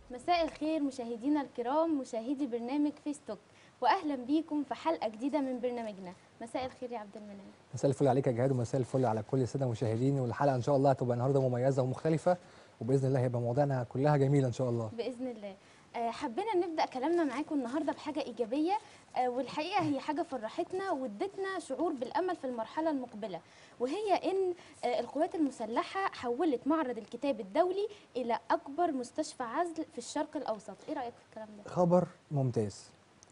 مساء الخير مشاهدينا الكرام مشاهدي برنامج فيستوك واهلا بيكم في حلقه جديده من برنامجنا مساء الخير يا عبد المنعم مساء الفل عليك يا جهاد ومساء الفل على كل الساده المشاهدين والحلقه ان شاء الله هتبقى النهارده مميزه ومختلفه وباذن الله هيبقى مواضيعنا كلها جميله ان شاء الله باذن الله آه، حبينا نبدا كلامنا معاكم النهارده بحاجه ايجابيه آه، والحقيقه هي حاجه فرحتنا وادتنا شعور بالامل في المرحله المقبله وهي ان آه، القوات المسلحه حولت معرض الكتاب الدولي الى اكبر مستشفى عزل في الشرق الاوسط ايه رايك في الكلام ده خبر ممتاز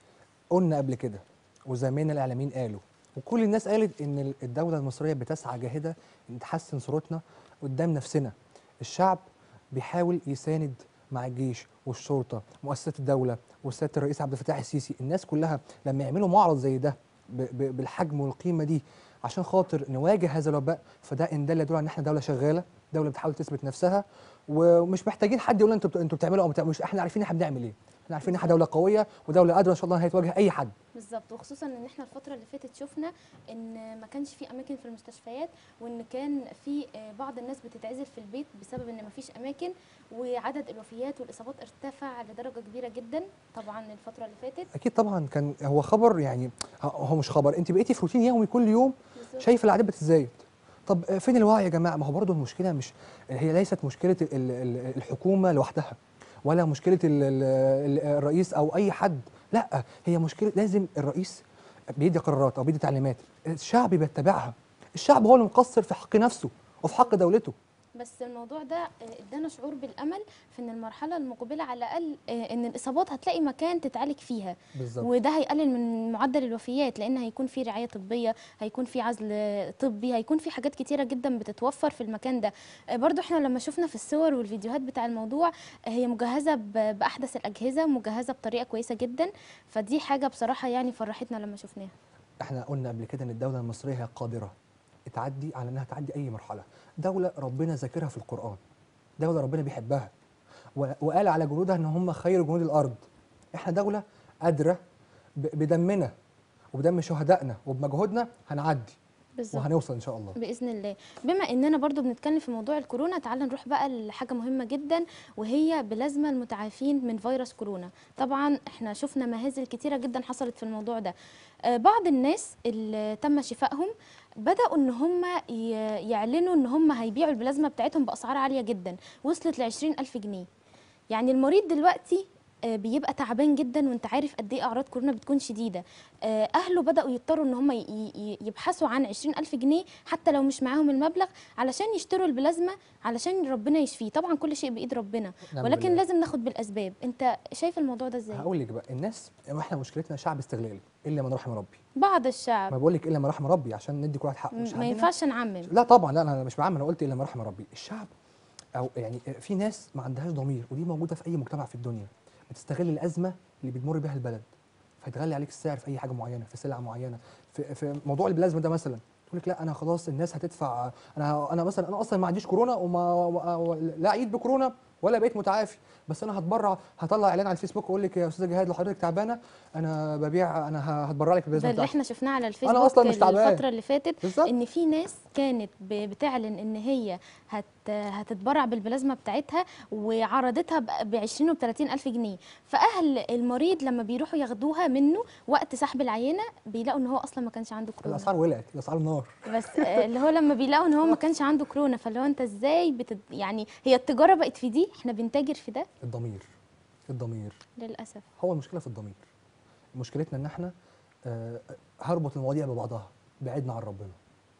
قلنا قبل كده وزمايلنا الاعلاميين قالوا وكل الناس قالت ان الدوله المصريه بتسعى جاهده ان تحسن صورتنا قدام نفسنا الشعب بيحاول يساند مع الجيش والشرطه مؤسسات الدوله وسياده الرئيس عبد الفتاح السيسي الناس كلها لما يعملوا معرض زي ده ب- ب- بالحجم والقيمه دي عشان خاطر نواجه هذا الوباء فده ان دل يدل على ان احنا دوله شغاله دوله بتحاول تثبت نفسها ومش محتاجين حد يقول لنا انتوا بت- انتوا بتعملوا او بتعملوش احنا عارفين احنا بنعمل ايه احنا عارفين ان احنا دوله قويه ودوله قادره ان شاء الله هتواجه اي حد بالظبط وخصوصا ان احنا الفتره اللي فاتت شفنا ان ما كانش في اماكن في المستشفيات وان كان في آه، بعض الناس بتتعزل في البيت بسبب ان ما فيش اماكن وعدد الوفيات والاصابات ارتفع لدرجه كبيره جدا طبعا الفتره اللي فاتت اكيد طبعا كان هو خبر يعني هو مش خبر انت بقيتي في روتين يومي كل يوم بالظبط. شايف الاعداد بتزايد طب آه، فين الوعي يا جماعه ما هو برضه المشكله مش هي ليست مشكله ال- ال- الحكومه لوحدها ولا مشكله ال- ال- ال- الرئيس او اي حد لا هي مشكله لازم الرئيس بيدي قرارات او بيدي تعليمات الشعب بيتبعها الشعب هو اللي مقصر في حق نفسه وفي حق دولته بس الموضوع ده آه، ادانا شعور بالامل في ان المرحله المقبله على الاقل آه، ان الاصابات هتلاقي مكان تتعالج فيها بالظبط وده هيقلل من معدل الوفيات لان هيكون في رعايه طبيه هيكون في عزل طبي هيكون في حاجات كتيره جدا بتتوفر في المكان ده آه، برضو احنا لما شفنا في الصور والفيديوهات بتاع الموضوع آه، هي مجهزه ب- باحدث الاجهزه مجهزه بطريقه كويسه جدا فدي حاجه بصراحه يعني فرحتنا لما شفناها احنا قلنا قبل كده ان الدوله المصريه هي قادره تعدي على انها تعدي اي مرحله دوله ربنا ذاكرها في القران دوله ربنا بيحبها و- وقال على جنودها ان هم خير جنود الارض احنا دوله قادره ب- بدمنا وبدم شهدائنا وبمجهودنا هنعدي بالظبط وهنوصل ان شاء الله باذن الله بما اننا برضو بنتكلم في موضوع الكورونا تعال نروح بقى لحاجه مهمه جدا وهي بلازمه المتعافين من فيروس كورونا طبعا احنا شفنا مهازل كتيره جدا حصلت في الموضوع ده آه، بعض الناس اللي تم شفائهم بداوا ان هم ي- يعلنوا ان هم هيبيعوا البلازما بتاعتهم باسعار عاليه جدا وصلت ل 20000 جنيه يعني المريض دلوقتي آه، بيبقى تعبان جدا وانت عارف قد ايه اعراض كورونا بتكون شديده آه، اهله بداوا يضطروا ان هم ي- ي- يبحثوا عن 20000 جنيه حتى لو مش معاهم المبلغ علشان يشتروا البلازما علشان ربنا يشفيه طبعا كل شيء بايد ربنا نعم ولكن بالله. لازم ناخد بالاسباب انت شايف الموضوع ده ازاي هقول لك بقى الناس احنا مشكلتنا شعب استغلالي الا من رحم ربي بعض ما الشعب بقول لك الا من رحم ربي عشان ندي كل واحد حقه م- مش ما عندنا- ينفعش نعمم لا طبعا لا انا مش بعمل انا قلت الا ما رحم ربي الشعب او يعني في ناس ما عندهاش ضمير ودي موجوده في اي مجتمع في الدنيا بتستغل الازمه اللي بتمر بها البلد فيتغلي عليك السعر في اي حاجه معينه في سلعه معينه في, في موضوع البلازما ده مثلا تقول لك لا انا خلاص الناس هتدفع انا انا مثلا انا اصلا ما عنديش كورونا وما و- لا عيد بكورونا ولا بقيت متعافي بس انا هتبرع هطلع اعلان على الفيسبوك واقول لك يا استاذه جهاد لو حضرتك تعبانه انا ببيع انا ه- هتبرع لك ده بالبلازما اللي بتاعتي احنا شفناه على الفيسبوك أصلاً مش تعبان. الفتره اللي فاتت بالظبط ان في ناس كانت ب- بتعلن ان هي هت هتتبرع بالبلازما بتاعتها وعرضتها ب 20 و 30 الف جنيه فاهل المريض لما بيروحوا ياخدوها منه وقت سحب العينه بيلاقوا ان هو اصلا ما كانش عنده كورونا الاسعار ولعت الاسعار نار بس آه، اللي هو لما بيلاقوا ان هو ما كانش عنده كورونا فاللي هو انت ازاي بتد... يعني هي التجاره بقت في دي احنا بنتاجر في ده الضمير الضمير للاسف هو المشكله في الضمير مشكلتنا ان احنا آه، هربط المواضيع ببعضها بعدنا عن ربنا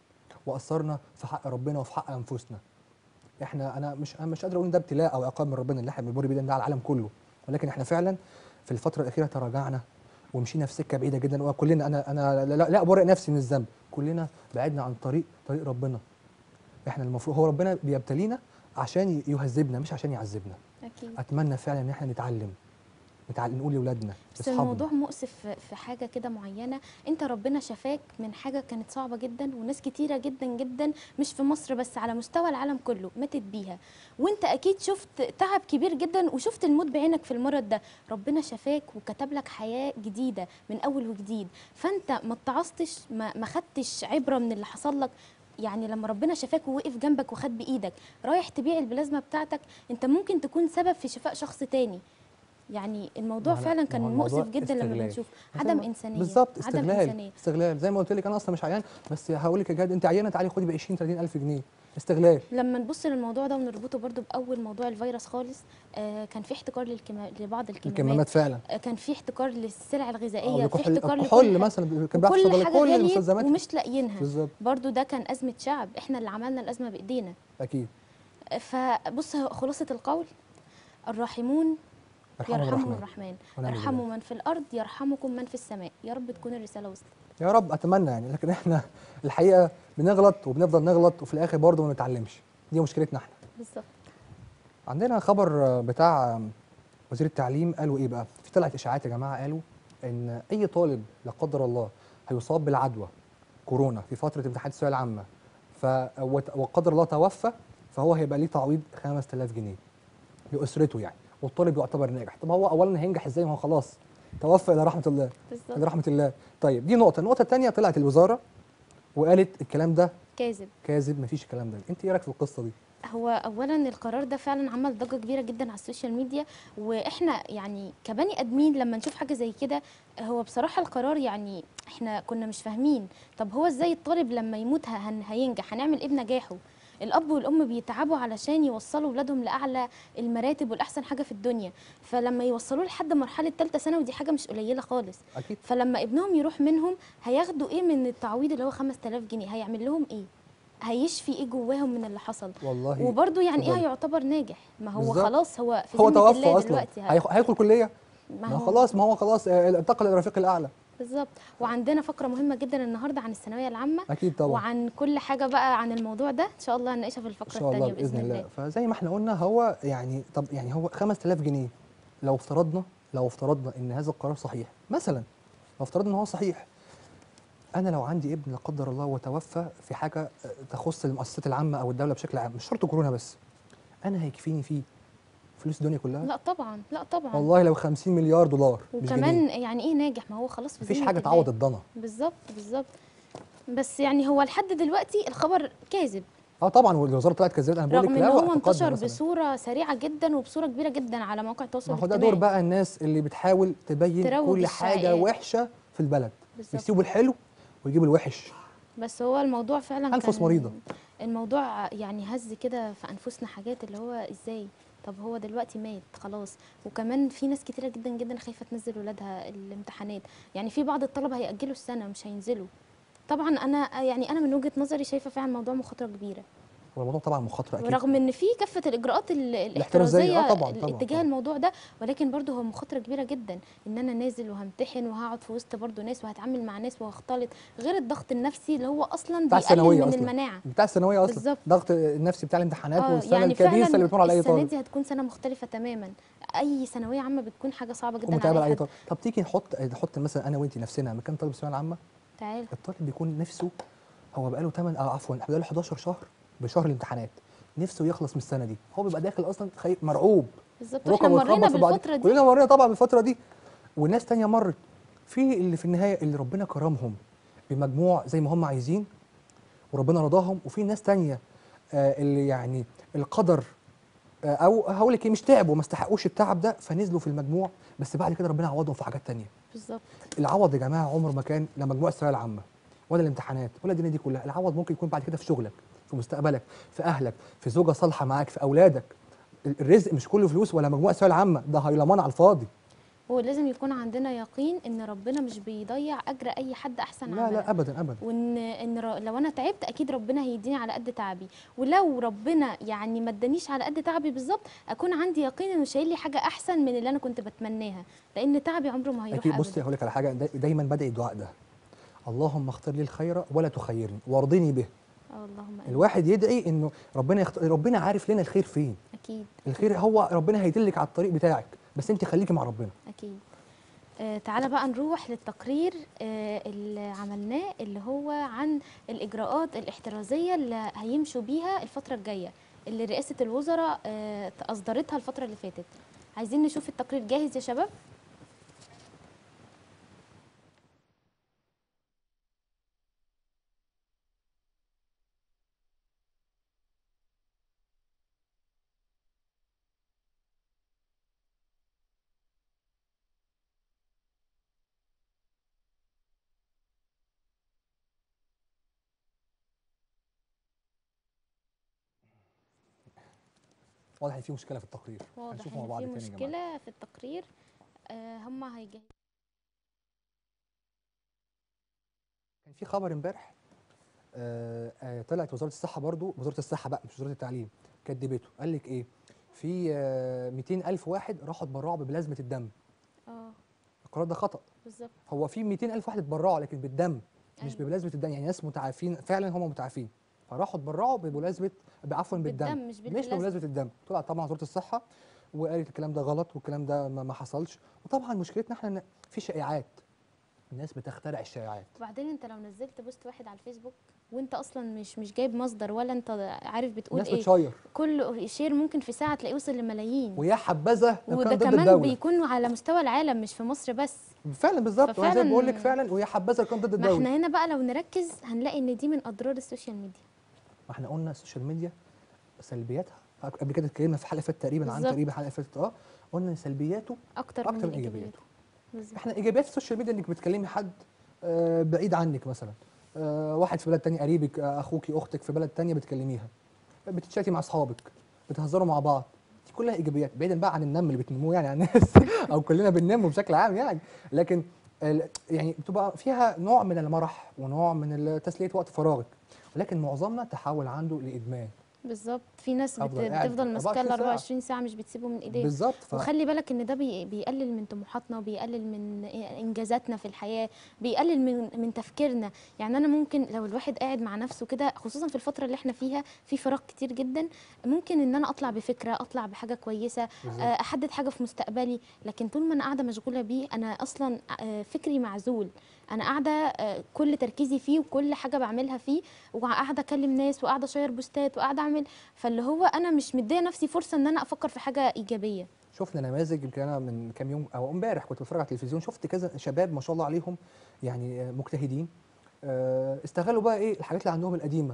واثرنا في حق ربنا وفي حق انفسنا احنا انا مش انا مش قادر اقول ان ده ابتلاء او عقاب من ربنا اللي احنا بنمر بيه ده ده على العالم كله ولكن احنا فعلا في الفتره الاخيره تراجعنا ومشينا في سكه بعيده جدا وكلنا انا انا لا, لا, لا ابرئ نفسي من الذنب كلنا بعدنا عن طريق طريق ربنا احنا المفروض هو ربنا بيبتلينا عشان يهذبنا مش عشان يعذبنا اكيد اتمنى فعلا ان احنا نتعلم نتعلم نقول لاولادنا بس لاصحابنا الموضوع مؤسف في- في حاجه كده معينه انت ربنا شفاك من حاجه كانت صعبه جدا وناس كتيره جدا جدا مش في مصر بس على مستوى العالم كله ماتت بيها وانت اكيد شفت تعب كبير جدا وشفت الموت بعينك في المرض ده ربنا شفاك وكتب لك حياه جديده من اول وجديد فانت ما اتعظتش ما ما خدتش عبره من اللي حصل لك يعني لما ربنا شفاك ووقف جنبك وخد بايدك رايح تبيع البلازما بتاعتك انت ممكن تكون سبب في شفاء شخص تاني يعني الموضوع ما هو- فعلا ما كان هو الموضوع مؤسف جدا لما استغلال. بنشوف زي عدم ما- انسانيه بالظبط عدم استغلال انسانيه استغلال زي ما قلت لك انا اصلا مش عيان بس هقول لك يا جهاد انت عيانه تعالي خدي ب 20 30 الف جنيه استغلال لما نبص للموضوع ده ونربطه برضو باول موضوع الفيروس خالص آه كان في احتكار للكما... لبعض الكمامات الكمامات فعلا آه كان في احتكار للسلع أو الغذائيه في الكحول احتكار لكل الكحول حاجة. مثلا كان بيحصل وكل في حاجه كل غليت المستلزمات ومش لاقيينها بالظبط برضو ده كان ازمه شعب احنا اللي عملنا الازمه بايدينا اكيد فبص خلاصه القول الراحمون ارحموا يرحمهم الرحمن الرحمن ونعم ارحموا من في الارض يرحمكم من في السماء يا رب تكون الرساله وصلت يا رب اتمنى يعني لكن احنا الحقيقه بنغلط وبنفضل نغلط وفي الاخر برضه ما نتعلمش دي مشكلتنا احنا بالظبط عندنا خبر بتاع وزير التعليم قالوا ايه بقى في طلعت اشاعات يا جماعه قالوا ان اي طالب لا قدر الله هيصاب بالعدوى كورونا في فتره امتحانات الثانويه العامه ف وت- وقدر الله توفى فهو هيبقى ليه تعويض 5000 جنيه لاسرته يعني والطالب يعتبر ناجح طب هو اولا هينجح ازاي ما هو خلاص توفى الى رحمه الله الى بالظبط رحمه الله طيب دي نقطه النقطه الثانيه طلعت الوزاره وقالت الكلام ده كاذب كاذب مفيش الكلام ده انت ايه رايك في القصه دي هو اولا القرار ده فعلا عمل ضجه كبيره جدا على السوشيال ميديا واحنا يعني كبني ادمين لما نشوف حاجه زي كده هو بصراحه القرار يعني احنا كنا مش فاهمين طب هو ازاي الطالب لما يموت هن هينجح هنعمل ايه بنجاحه الاب والام بيتعبوا علشان يوصلوا ولادهم لاعلى المراتب والاحسن حاجه في الدنيا فلما يوصلوه لحد مرحله ثالثه ثانوي دي حاجه مش قليله خالص اكيد فلما ابنهم يروح منهم هياخدوا ايه من التعويض اللي هو 5000 جنيه هيعمل لهم ايه هيشفي ايه جواهم من اللي حصل والله وبرضه يعني ايه اتفضلي. هيعتبر ناجح ما هو بالظبط. خلاص هو في هو ذمة توفى الله اصلا دلوقتي ه- هيخ- هيدخل كليه ما ما هو هو خلاص ما هو خلاص آه، انتقل الى الرفيق الاعلى بالظبط وعندنا فقره مهمه جدا النهارده عن الثانويه العامه اكيد طبعا وعن كل حاجه بقى عن الموضوع ده ان شاء الله هنناقشها في ان الفقره شاء الله الثانيه باذن الله فزي ما احنا قلنا هو يعني طب يعني هو 5000 جنيه لو افترضنا لو افترضنا ان هذا القرار صحيح مثلا لو افترضنا ان هو صحيح انا لو عندي ابن لا قدر الله وتوفى في حاجه آه، تخص المؤسسات العامه او الدوله بشكل عام مش شرط كورونا بس انا هيكفيني فيه فلوس الدنيا كلها لا طبعا لا طبعا والله لو 50 مليار دولار مش جنيه وكمان يعني ايه ناجح ما هو خلاص في مفيش ذمة حاجه الله. تعوض الضنا بالظبط بالظبط بس يعني هو لحد دلوقتي الخبر كاذب اه طبعا والوزاره طلعت كذابه انا بقول لك رغم ان لا هو وقت انتشر قدم مثلاً. بصوره سريعه جدا وبصوره كبيره جدا على مواقع التواصل ما هو ده الاجتماعي دور بقى الناس اللي بتحاول تبين تروج كل حاجه الشائعات. وحشه في البلد بالظبط. يسيبوا الحلو ويجيبوا الوحش بس هو الموضوع فعلا أنفس كان- مريضة. الموضوع يعني هز كده في انفسنا حاجات اللي هو ازاي طب هو دلوقتي مات خلاص وكمان في ناس كتيره جدا جدا خايفه تنزل ولادها الامتحانات يعني في بعض الطلبه هيأجلوا السنه مش هينزلوا طبعا انا يعني انا من وجهه نظري شايفه فعلا الموضوع مخاطره كبيره هو الموضوع طبعا مخاطره اكيد ورغم ان في كافه الاجراءات ال- الاحترازية، الاحترازيه آه طبعاً، طبعاً، اتجاه طبعاً. الموضوع ده ولكن برضه هو مخاطره كبيره جدا ان انا نازل وهمتحن وهقعد في وسط برضه ناس وهتعامل مع ناس وهختلط غير الضغط النفسي اللي هو اصلا بتاع بيقلل الثانويه من اصلا المناعه بتاع الثانويه اصلا بالظبط. ضغط النفسي بتاع الامتحانات اه والسنه يعني الكبيسه فعلا اللي بتمر على اي السنه طالب دي هتكون سنه مختلفه تماما اي ثانويه عامه بتكون حاجه صعبه جدا ومتابع على اي اي حد طالب طب تيجي نحط نحط مثلا انا وانت نفسنا مكان طالب الثانويه العامه تعال الطالب بيكون نفسه هو بقاله 8 او عفوا بقاله 11 شهر بشهر الامتحانات نفسه يخلص من السنه دي هو بيبقى داخل اصلا خايف مرعوب بالظبط احنا ركبه مرينا بتخبط في بعض. بالفتره دي كلنا مرينا طبعا بالفتره دي والناس تانية مرت في اللي في النهايه اللي ربنا كرمهم بمجموع زي ما هم عايزين وربنا رضاهم وفي ناس تانية آه اللي يعني القدر آه او هقول لك إيه، مش تعبوا ما استحقوش التعب ده فنزلوا في المجموع بس بعد كده ربنا عوضهم في حاجات تانية بالظبط العوض يا جماعه عمره ما كان لا مجموع الثانويه العامه ولا الامتحانات ولا الدنيا دي كلها العوض ممكن يكون بعد كده في شغلك في مستقبلك في اهلك في زوجه صالحه معاك في اولادك ال- الرزق مش كله فلوس ولا مجموع الثانويه العامه ده هيلمان على الفاضي هو لازم يكون عندنا يقين ان ربنا مش بيضيع اجر اي حد احسن لا عملا لا ابدا ابدا وان ان ر- لو انا تعبت اكيد ربنا هيديني على قد تعبي ولو ربنا يعني ما ادانيش على قد تعبي بالظبط اكون عندي يقين انه شايل لي حاجه احسن من اللي انا كنت بتمناها لان تعبي عمره ما هيروح اكيد بصي ابدا هقول لك على حاجه دا دايما بدعي الدعاء ده اللهم اختر لي الخير ولا تخيرني وارضني به آه، اللهم آمين. الواحد يدعي انه ربنا يخت... ربنا عارف لنا الخير فين اكيد الخير هو ربنا هيدلك على الطريق بتاعك بس انت خليكي مع ربنا اكيد آه تعالى بقى نروح للتقرير آه اللي عملناه اللي هو عن الاجراءات الاحترازيه اللي هيمشوا بيها الفتره الجايه اللي رئاسه الوزراء آه اصدرتها الفتره اللي فاتت عايزين نشوف التقرير جاهز يا شباب واضح ان في مشكله في التقرير واضح هنشوف مع ان بعض في تاني يا جماعه مشكله في التقرير آه هم هيجهزوا كان في خبر امبارح آه، آه، طلعت وزاره الصحه برضو وزاره الصحه بقى مش وزاره التعليم كدبته قال لك ايه في آه، 200 الف واحد راحوا اتبرعوا ببلازمه الدم اه القرار ده خطا بالظبط هو في 200 الف واحد اتبرعوا لكن بالدم مش أيوة. ببلازمه الدم يعني ناس متعافين فعلا هم متعافين فراحوا اتبرعوا ببلازمه عفوا بالدم, بالدم مش مش بالبلازما. ببلازمه الدم طلع طبعا وزاره الصحه وقالت الكلام ده غلط والكلام ده ما ما حصلش وطبعا مشكلتنا احنا ان في شائعات الناس بتخترع الشائعات وبعدين انت لو نزلت بوست واحد على الفيسبوك وانت اصلا مش مش جايب مصدر ولا انت عارف بتقول الناس ايه بتشير كل شير ممكن في ساعه تلاقيه وصل لملايين ويا حبذا لو وده كان ضد كمان الدوله بيكون على مستوى العالم مش في مصر بس فعلا بالظبط وانا زي ما ففعلاً- بقول لك فعلا ويا حبذا لو كان ضد ما الدوله احنا هنا بقى لو نركز هنلاقي ان دي من اضرار السوشيال ميديا ما احنا قلنا السوشيال ميديا سلبياتها قبل كده اتكلمنا في حلقه فاتت تقريبا عن بالظبط. تقريبا حلقه فاتت اه قلنا ان سلبياته اكتر, اكتر من من ايجابياته ايجابياته بالظبط احنا ايجابيات السوشيال ميديا انك بتكلمي حد آه، بعيد عنك مثلا آه، واحد في بلد تاني قريبك آه، اخوكي اختك في بلد تانية بتكلميها بتتشاتي مع اصحابك بتهزروا مع بعض دي كلها ايجابيات بعيدا بقى عن النم اللي بتنموه يعني على الناس او كلنا بننمه بشكل عام يعني لكن ال- يعني بتبقى فيها نوع من المرح ونوع من تسليه وقت فراغك ولكن معظمنا تحول عنده لادمان بالظبط في ناس بت... أفضل قاعد بتفضل ماسكاه 24 ال ساعة. 24 ساعه مش بتسيبه من ايديها بالظبط ف... وخلي بالك ان ده بي... بيقلل من طموحاتنا وبيقلل من انجازاتنا في الحياه بيقلل من من تفكيرنا يعني انا ممكن لو الواحد قاعد مع نفسه كده خصوصا في الفتره اللي احنا فيها في فراغ كتير جدا ممكن ان انا اطلع بفكره اطلع بحاجه كويسه بالظبط. آه، احدد حاجه في مستقبلي لكن طول ما انا قاعده مشغوله بيه انا اصلا آه، فكري معزول انا قاعده آه، كل تركيزي فيه وكل حاجه بعملها فيه وقاعده اكلم ناس وقاعده اشير بوستات وقاعده اعمل فاللي هو انا مش مديه نفسي فرصه ان انا افكر في حاجه ايجابيه شفنا نماذج يمكن انا من كام يوم او امبارح كنت بتفرج على التلفزيون شفت كذا شباب ما شاء الله عليهم يعني آه، مجتهدين آه، استغلوا بقى ايه الحاجات اللي عندهم القديمه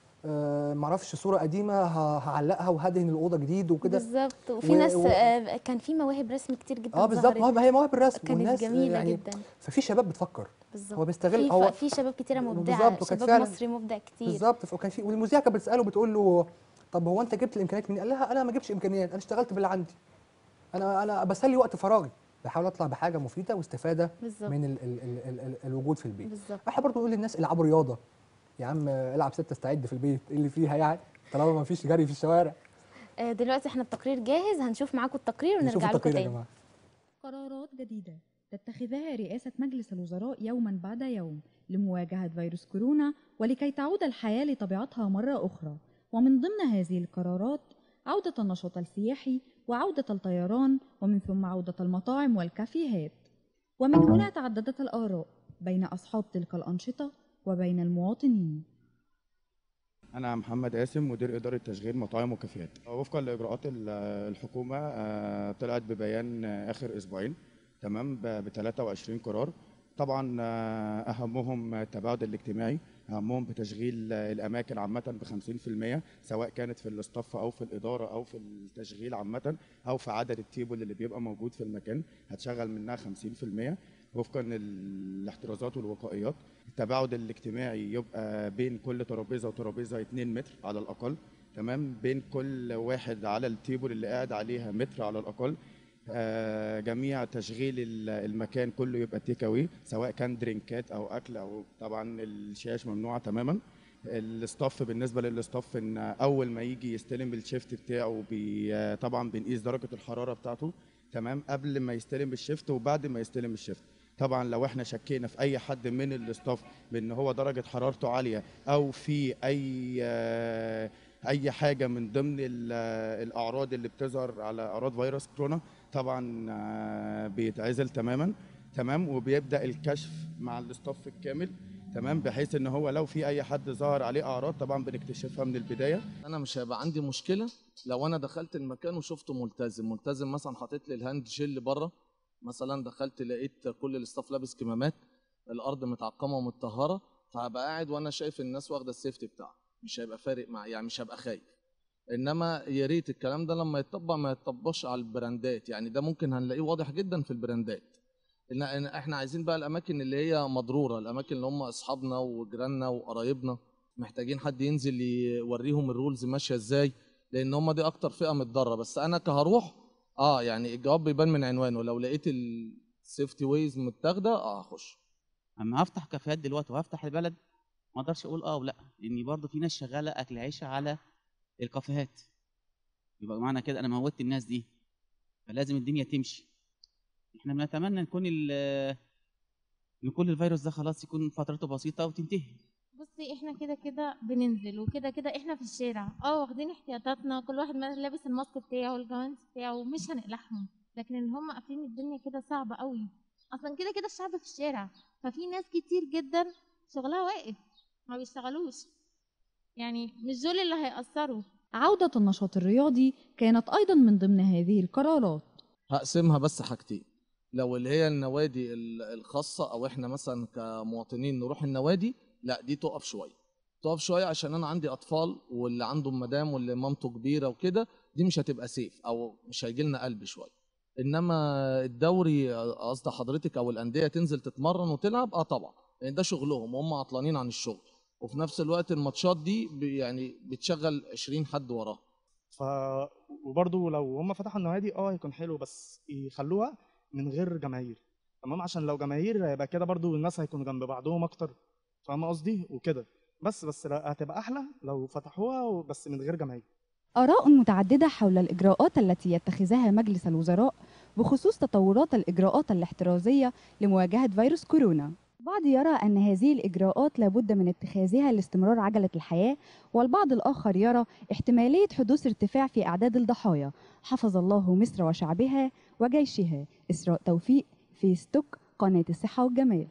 آه، معرفش صوره قديمه ه- هعلقها وهدهن الاوضه جديد وكده بالظبط وفي و- ناس و- آه، كان في مواهب رسم كتير جدا اه بالظبط ظهرت. مواهب هي مواهب الرسم كانت والناس جميله يعني جدا ففي شباب بتفكر بالظبط هو بيستغل في, هو في شباب كتيره مبدعه بالظبط، وكانت شباب فعلاً- مصري مبدع كتير بالظبط وكان في والمذيعه كانت بتساله بتقول له طب هو انت جبت الامكانيات منين؟ قال لها انا ما جبتش امكانيات انا اشتغلت باللي عندي انا انا بسلي وقت فراغي بحاول اطلع بحاجه مفيده واستفاده بالظبط من ال ال ال ال ال الوجود في البيت بالظبط احنا برضو نقول للناس العبوا رياضه يا عم العب ستة استعد في البيت إيه اللي فيها يعني طالما ما فيش جري في الشوارع آه، دلوقتي احنا التقرير جاهز هنشوف معاكم التقرير نشوف ونرجع لكم التقرير يا تاني جماعه قرارات جديدة تتخذها رئاسة مجلس الوزراء يوما بعد يوم لمواجهة فيروس كورونا ولكي تعود الحياة لطبيعتها مرة أخرى ومن ضمن هذه القرارات عودة النشاط السياحي وعودة الطيران ومن ثم عودة المطاعم والكافيهات ومن هنا تعددت الآراء بين أصحاب تلك الأنشطة وبين المواطنين أنا محمد قاسم مدير إدارة تشغيل مطاعم وكافيهات. وفقا لإجراءات ال- الحكومة آه، طلعت ببيان آه، آخر أسبوعين تمام ب 23 قرار. طبعا آه، أهمهم التباعد الاجتماعي، أهمهم بتشغيل آه، الأماكن عامة ب 50% سواء كانت في الاستاف أو في الإدارة أو في التشغيل عامة أو في عدد التيبل اللي بيبقى موجود في المكان هتشغل منها 50% وفقا للاحترازات والوقائيات. التباعد الاجتماعي يبقى بين كل ترابيزه وترابيزه 2 متر على الاقل تمام بين كل واحد على التيبل اللي قاعد عليها متر على الاقل آه، جميع تشغيل ال- المكان كله يبقى تيك اواي سواء كان درينكات او اكل او طبعا الشاش ممنوعه تماما الاستاف بالنسبه للاستاف ان اول ما يجي يستلم الشيفت بتاعه بي آه، طبعا بنقيس درجه الحراره بتاعته تمام قبل ما يستلم الشيفت وبعد ما يستلم الشيفت طبعا لو احنا شكينا في اي حد من الاستاف بان هو درجه حرارته عاليه او في اي آه، اي حاجه من ضمن ال- آه، الاعراض اللي بتظهر على اعراض فيروس كورونا طبعا آه، بيتعزل تماما تمام وبيبدا الكشف مع الاستاف الكامل تمام بحيث ان هو لو في اي حد ظهر عليه اعراض طبعا بنكتشفها من البدايه انا مش هيبقى عندي مشكله لو انا دخلت المكان وشفته ملتزم ملتزم مثلا حاطط لي الهاند جل بره مثلا دخلت لقيت كل الاستاف لابس كمامات الارض متعقمه ومتطهره فهبقى قاعد وانا شايف الناس واخده السيفتي بتاعها مش هيبقى فارق معايا يعني مش هبقى خايف انما يا ريت الكلام ده لما يتطبق ما يتطبقش على البراندات يعني ده ممكن هنلاقيه واضح جدا في البراندات ان إن احنا عايزين بقى الاماكن اللي هي مضروره الاماكن اللي هم اصحابنا وجيراننا وقرايبنا محتاجين حد ينزل يوريهم الرولز ماشيه ازاي لان هم دي اكتر فئه متضرره بس انا كهروح اه يعني الجواب بيبان من عنوانه لو لقيت السيفتي ويز متاخده اه هخش اما هفتح كافيهات دلوقتي وهفتح البلد ما اقدرش اقول اه ولا لان برضه في ناس شغاله اكل عيشه على الكافيهات يبقى معنى كده انا موتت الناس دي فلازم الدنيا تمشي احنا بنتمنى نكون ال- ان كل الفيروس ده خلاص يكون فترته بسيطه وتنتهي بصي احنا كده كده بننزل وكده كده احنا في الشارع اه واخدين احتياطاتنا كل واحد ما- لابس الماسك بتاعه والجوانس بتاعه ومش هنقلعهم لكن ان هم قافلين الدنيا كده صعبة قوي اصلا كده كده الشعب في الشارع ففي ناس كتير جدا شغلها واقف ما بيشتغلوش يعني مش دول اللي هيأثروا عودة النشاط الرياضي كانت أيضا من ضمن هذه القرارات هقسمها بس حاجتين لو اللي هي النوادي ال- الخاصه او احنا مثلا كمواطنين نروح النوادي لا دي تقف شويه تقف شويه عشان انا عندي اطفال واللي عنده مدام واللي مامته كبيره وكده دي مش هتبقى سيف او مش هيجي لنا قلب شويه انما الدوري قصد حضرتك او الانديه تنزل تتمرن وتلعب اه طبعا لان ده شغلهم وهم عطلانين عن الشغل وفي نفس الوقت الماتشات دي ب- يعني بتشغل 20 حد وراها ف وبرضه لو هم فتحوا النوادي اه هيكون حلو بس يخلوها من غير جماهير تمام عشان لو جماهير يبقى كده برضه الناس هيكونوا جنب بعضهم اكتر فاهم قصدي وكده بس بس لا- هتبقى احلى لو فتحوها بس من غير جماهير آراء متعددة حول الإجراءات التي يتخذها مجلس الوزراء بخصوص تطورات الإجراءات الاحترازية لمواجهة فيروس كورونا بعض يرى أن هذه الإجراءات لابد من اتخاذها لاستمرار عجلة الحياة والبعض الآخر يرى احتمالية حدوث ارتفاع في أعداد الضحايا حفظ الله مصر وشعبها وجيشها إسراء توفيق فيستوك قناة الصحة والجمال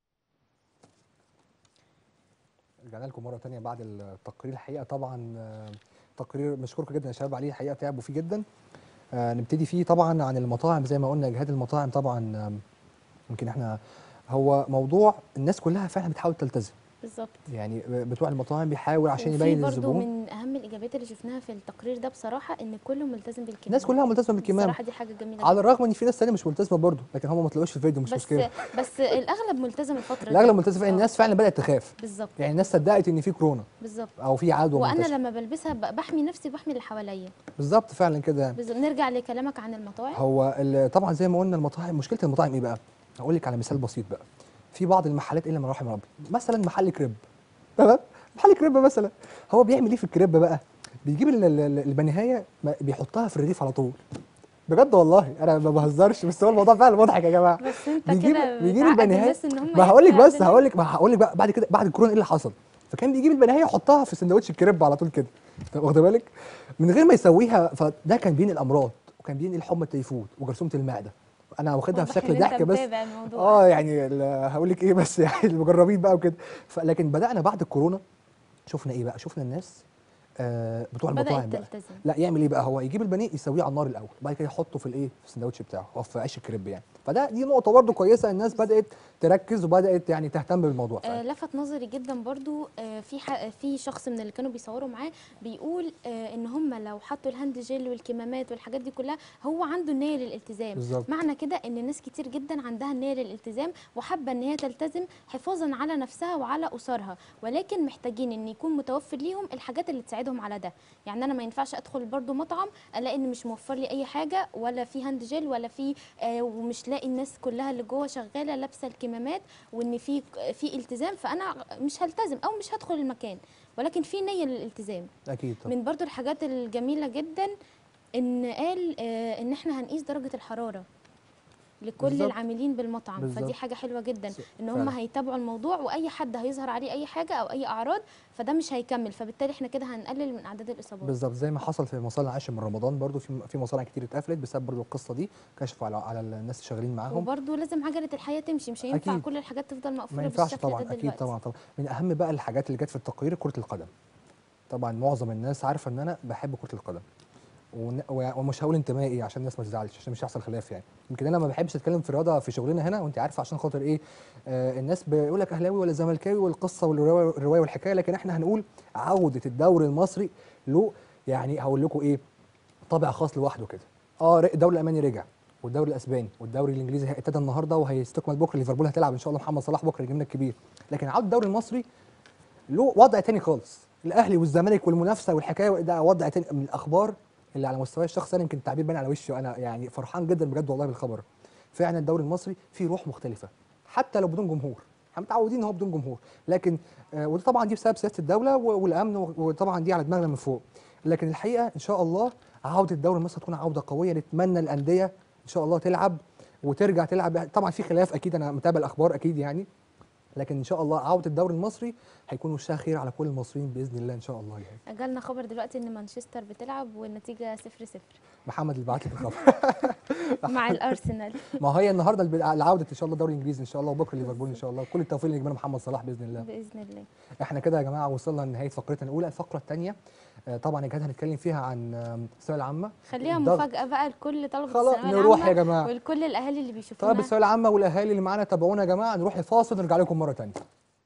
رجعنا لكم مره تانية بعد التقرير الحقيقه طبعا آه، تقرير مشكوركم جدا يا شباب عليه الحقيقه تعبوا فيه جدا آه، نبتدي فيه طبعا عن المطاعم زي ما قلنا جهاد المطاعم طبعا آم، يمكن احنا هو موضوع الناس كلها فعلا بتحاول تلتزم بالظبط يعني بتوع المطاعم بيحاول عشان وفي يبين برضو للزبون من اهم الاجابات اللي شفناها في التقرير ده بصراحه ان كله ملتزم بالكمام الناس كلها ملتزمه بالكمام بصراحه دي حاجه جميله على جداً. الرغم ان في ناس تانية مش ملتزمه برضه لكن هم ما طلعوش في الفيديو مش بس مشكله بس الاغلب ملتزم الفتره دي الاغلب ملتزم آه، الناس فعلا بدات تخاف بالظبط يعني الناس صدقت ان في كورونا بالظبط او في عدوى وانا منتشره لما بلبسها ب- بحمي نفسي وبحمي اللي حواليا بالظبط فعلا كده يعني. بالظبط. نرجع لكلامك عن المطاعم هو ال- طبعا زي ما قلنا المطاعم مشكله المطاعم ايه بقى؟ هقول لك على مثال بسيط بقى في بعض المحلات الا من رحم ربي مثلا محل كريب تمام محل كريب مثلا هو بيعمل ايه في الكريب بقى؟ بيجيب ال- ال- ال- البنهايه ما- بيحطها في الرغيف على طول بجد والله انا ما بهزرش بس هو الموضوع فعلا مضحك يا جماعه بس انت بيجيب كده بيجيب بتعقد البنهايه الناس ان هم ما هقول لك ياكلوا بس عندنا. هقول لك ما هقول لك بقى بعد كده بعد الكورونا ايه اللي حصل فكان بيجيب البنهايه يحطها في سندوتش الكريب على طول كده طب واخد بالك من غير ما يسويها فده كان بينقل امراض وكان بينقل حمى التيفود وجرثومه المعده انا واخدها في واضح شكل إن أنت ضحك بس متابع الموضوع. اه يعني ال- هقول لك ايه بس يعني المجربين بقى وكده ف- لكن بدانا بعد الكورونا شفنا ايه بقى شفنا الناس آه بتوع المطاعم بدات بقى تلتزم لا يعمل ايه بقى هو يجيب البانيه يسويه على النار الاول بعد كده يحطه في الايه في السندوتش بتاعه او في عيش الكريب يعني فده دي نقطه برده كويسه الناس بدات تركز وبدات يعني تهتم بالموضوع آه فعلا لفت نظري جدا برضو آه في ح- في شخص من اللي كانوا بيصوروا معاه بيقول آه ان هم لو حطوا الهاند جel والكمامات والحاجات دي كلها هو عنده النيه للالتزام بالظبط. معنى كده ان ناس كتير جدا عندها النيه للالتزام وحابه ان هي تلتزم حفاظا على نفسها وعلى اسرها ولكن محتاجين ان يكون متوفر ليهم الحاجات اللي تساعدهم على ده يعني انا ما ينفعش ادخل برضو مطعم الاقي ان مش موفر لي اي حاجه ولا في هاند جel ولا في آه ومش لاقي الناس كلها اللي جوه شغاله لابسه الكمامات وان في في التزام فانا مش هلتزم او مش هدخل المكان ولكن في نيه للالتزام اكيد طبعا من برضو الحاجات الجميله جدا ان قال آه ان احنا هنقيس درجه الحراره لكل بالظبط. العاملين بالمطعم بالظبط. فدي حاجه حلوه جدا س- ان هم فعلا. هيتابعوا الموضوع واي حد هيظهر عليه اي حاجه او اي اعراض فده مش هيكمل فبالتالي احنا كده هنقلل من اعداد الاصابات بالظبط زي ما حصل في مصانع عاشر من رمضان برضو في في مصانع كتير اتقفلت بسبب برضو القصه دي كشفوا على على الناس اللي شغالين معاهم وبرضو لازم عجله الحياه تمشي مش هينفع أكيد. كل الحاجات تفضل ما مقفوله ينفعش بالشكل طبعا ده اكيد دلوقتي طبعا طبعا من اهم بقى الحاجات اللي جت في التقرير كره القدم طبعا معظم الناس عارفه ان انا بحب كره القدم ون- و- ومش هقول انتمائي عشان الناس ما تزعلش عشان مش هيحصل خلاف يعني يمكن انا ما بحبش اتكلم في الرياضه في شغلنا هنا وانت عارفه عشان خاطر ايه آه الناس بيقول لك اهلاوي ولا زملكاوي والقصه والروايه الرواية والحكايه لكن احنا هنقول عوده الدوري المصري له يعني هقول لكم ايه طابع خاص لوحده كده اه ر- الدوري الالماني رجع والدوري الاسباني والدوري الانجليزي ابتدى النهارده وهيستكمل بكره ليفربول هتلعب ان شاء الله محمد صلاح بكره نجمنا الكبير لكن عوده الدوري المصري له وضع تاني خالص الاهلي والزمالك والمنافسه والحكايه ده وضع تاني من الاخبار اللي على مستواي الشخصي انا يمكن التعبير باين على وشي وانا يعني فرحان جدا بجد والله بالخبر فعلا الدوري المصري فيه روح مختلفه حتى لو بدون جمهور احنا متعودين ان هو بدون جمهور لكن آه وده طبعا دي بسبب سياسه الدوله و- والامن و- وطبعا دي على دماغنا من فوق لكن الحقيقه ان شاء الله عوده الدوري المصري تكون عوده قويه نتمنى الانديه ان شاء الله تلعب وترجع تلعب طبعا في خلاف اكيد انا متابع الاخبار اكيد يعني لكن ان شاء الله عوده الدوري المصري هيكون وشها خير على كل المصريين باذن الله ان شاء الله يعني جالنا خبر دلوقتي ان مانشستر بتلعب والنتيجه 0 0 محمد اللي بعت لك الخبر مع الارسنال ما هي النهارده الب- العوده ان شاء الله الدوري الانجليزي ان شاء الله وبكره ليفربول ان شاء الله كل التوفيق لنجمنا محمد صلاح باذن الله باذن الله احنا كده يا جماعه وصلنا لنهايه فقرتنا الاولى الفقره الثانيه طبعا يا جهاد هنتكلم فيها عن آم، الثانويه العامه خليها الضغط. مفاجاه بقى لكل طلبه خلاص الثانويه نروح يا العامه جماعه ولكل الاهالي اللي بيشوفونا طيب الثانويه العامه والاهالي اللي معانا تابعونا يا جماعه نروح لفاصل ونرجع لكم مره ثانيه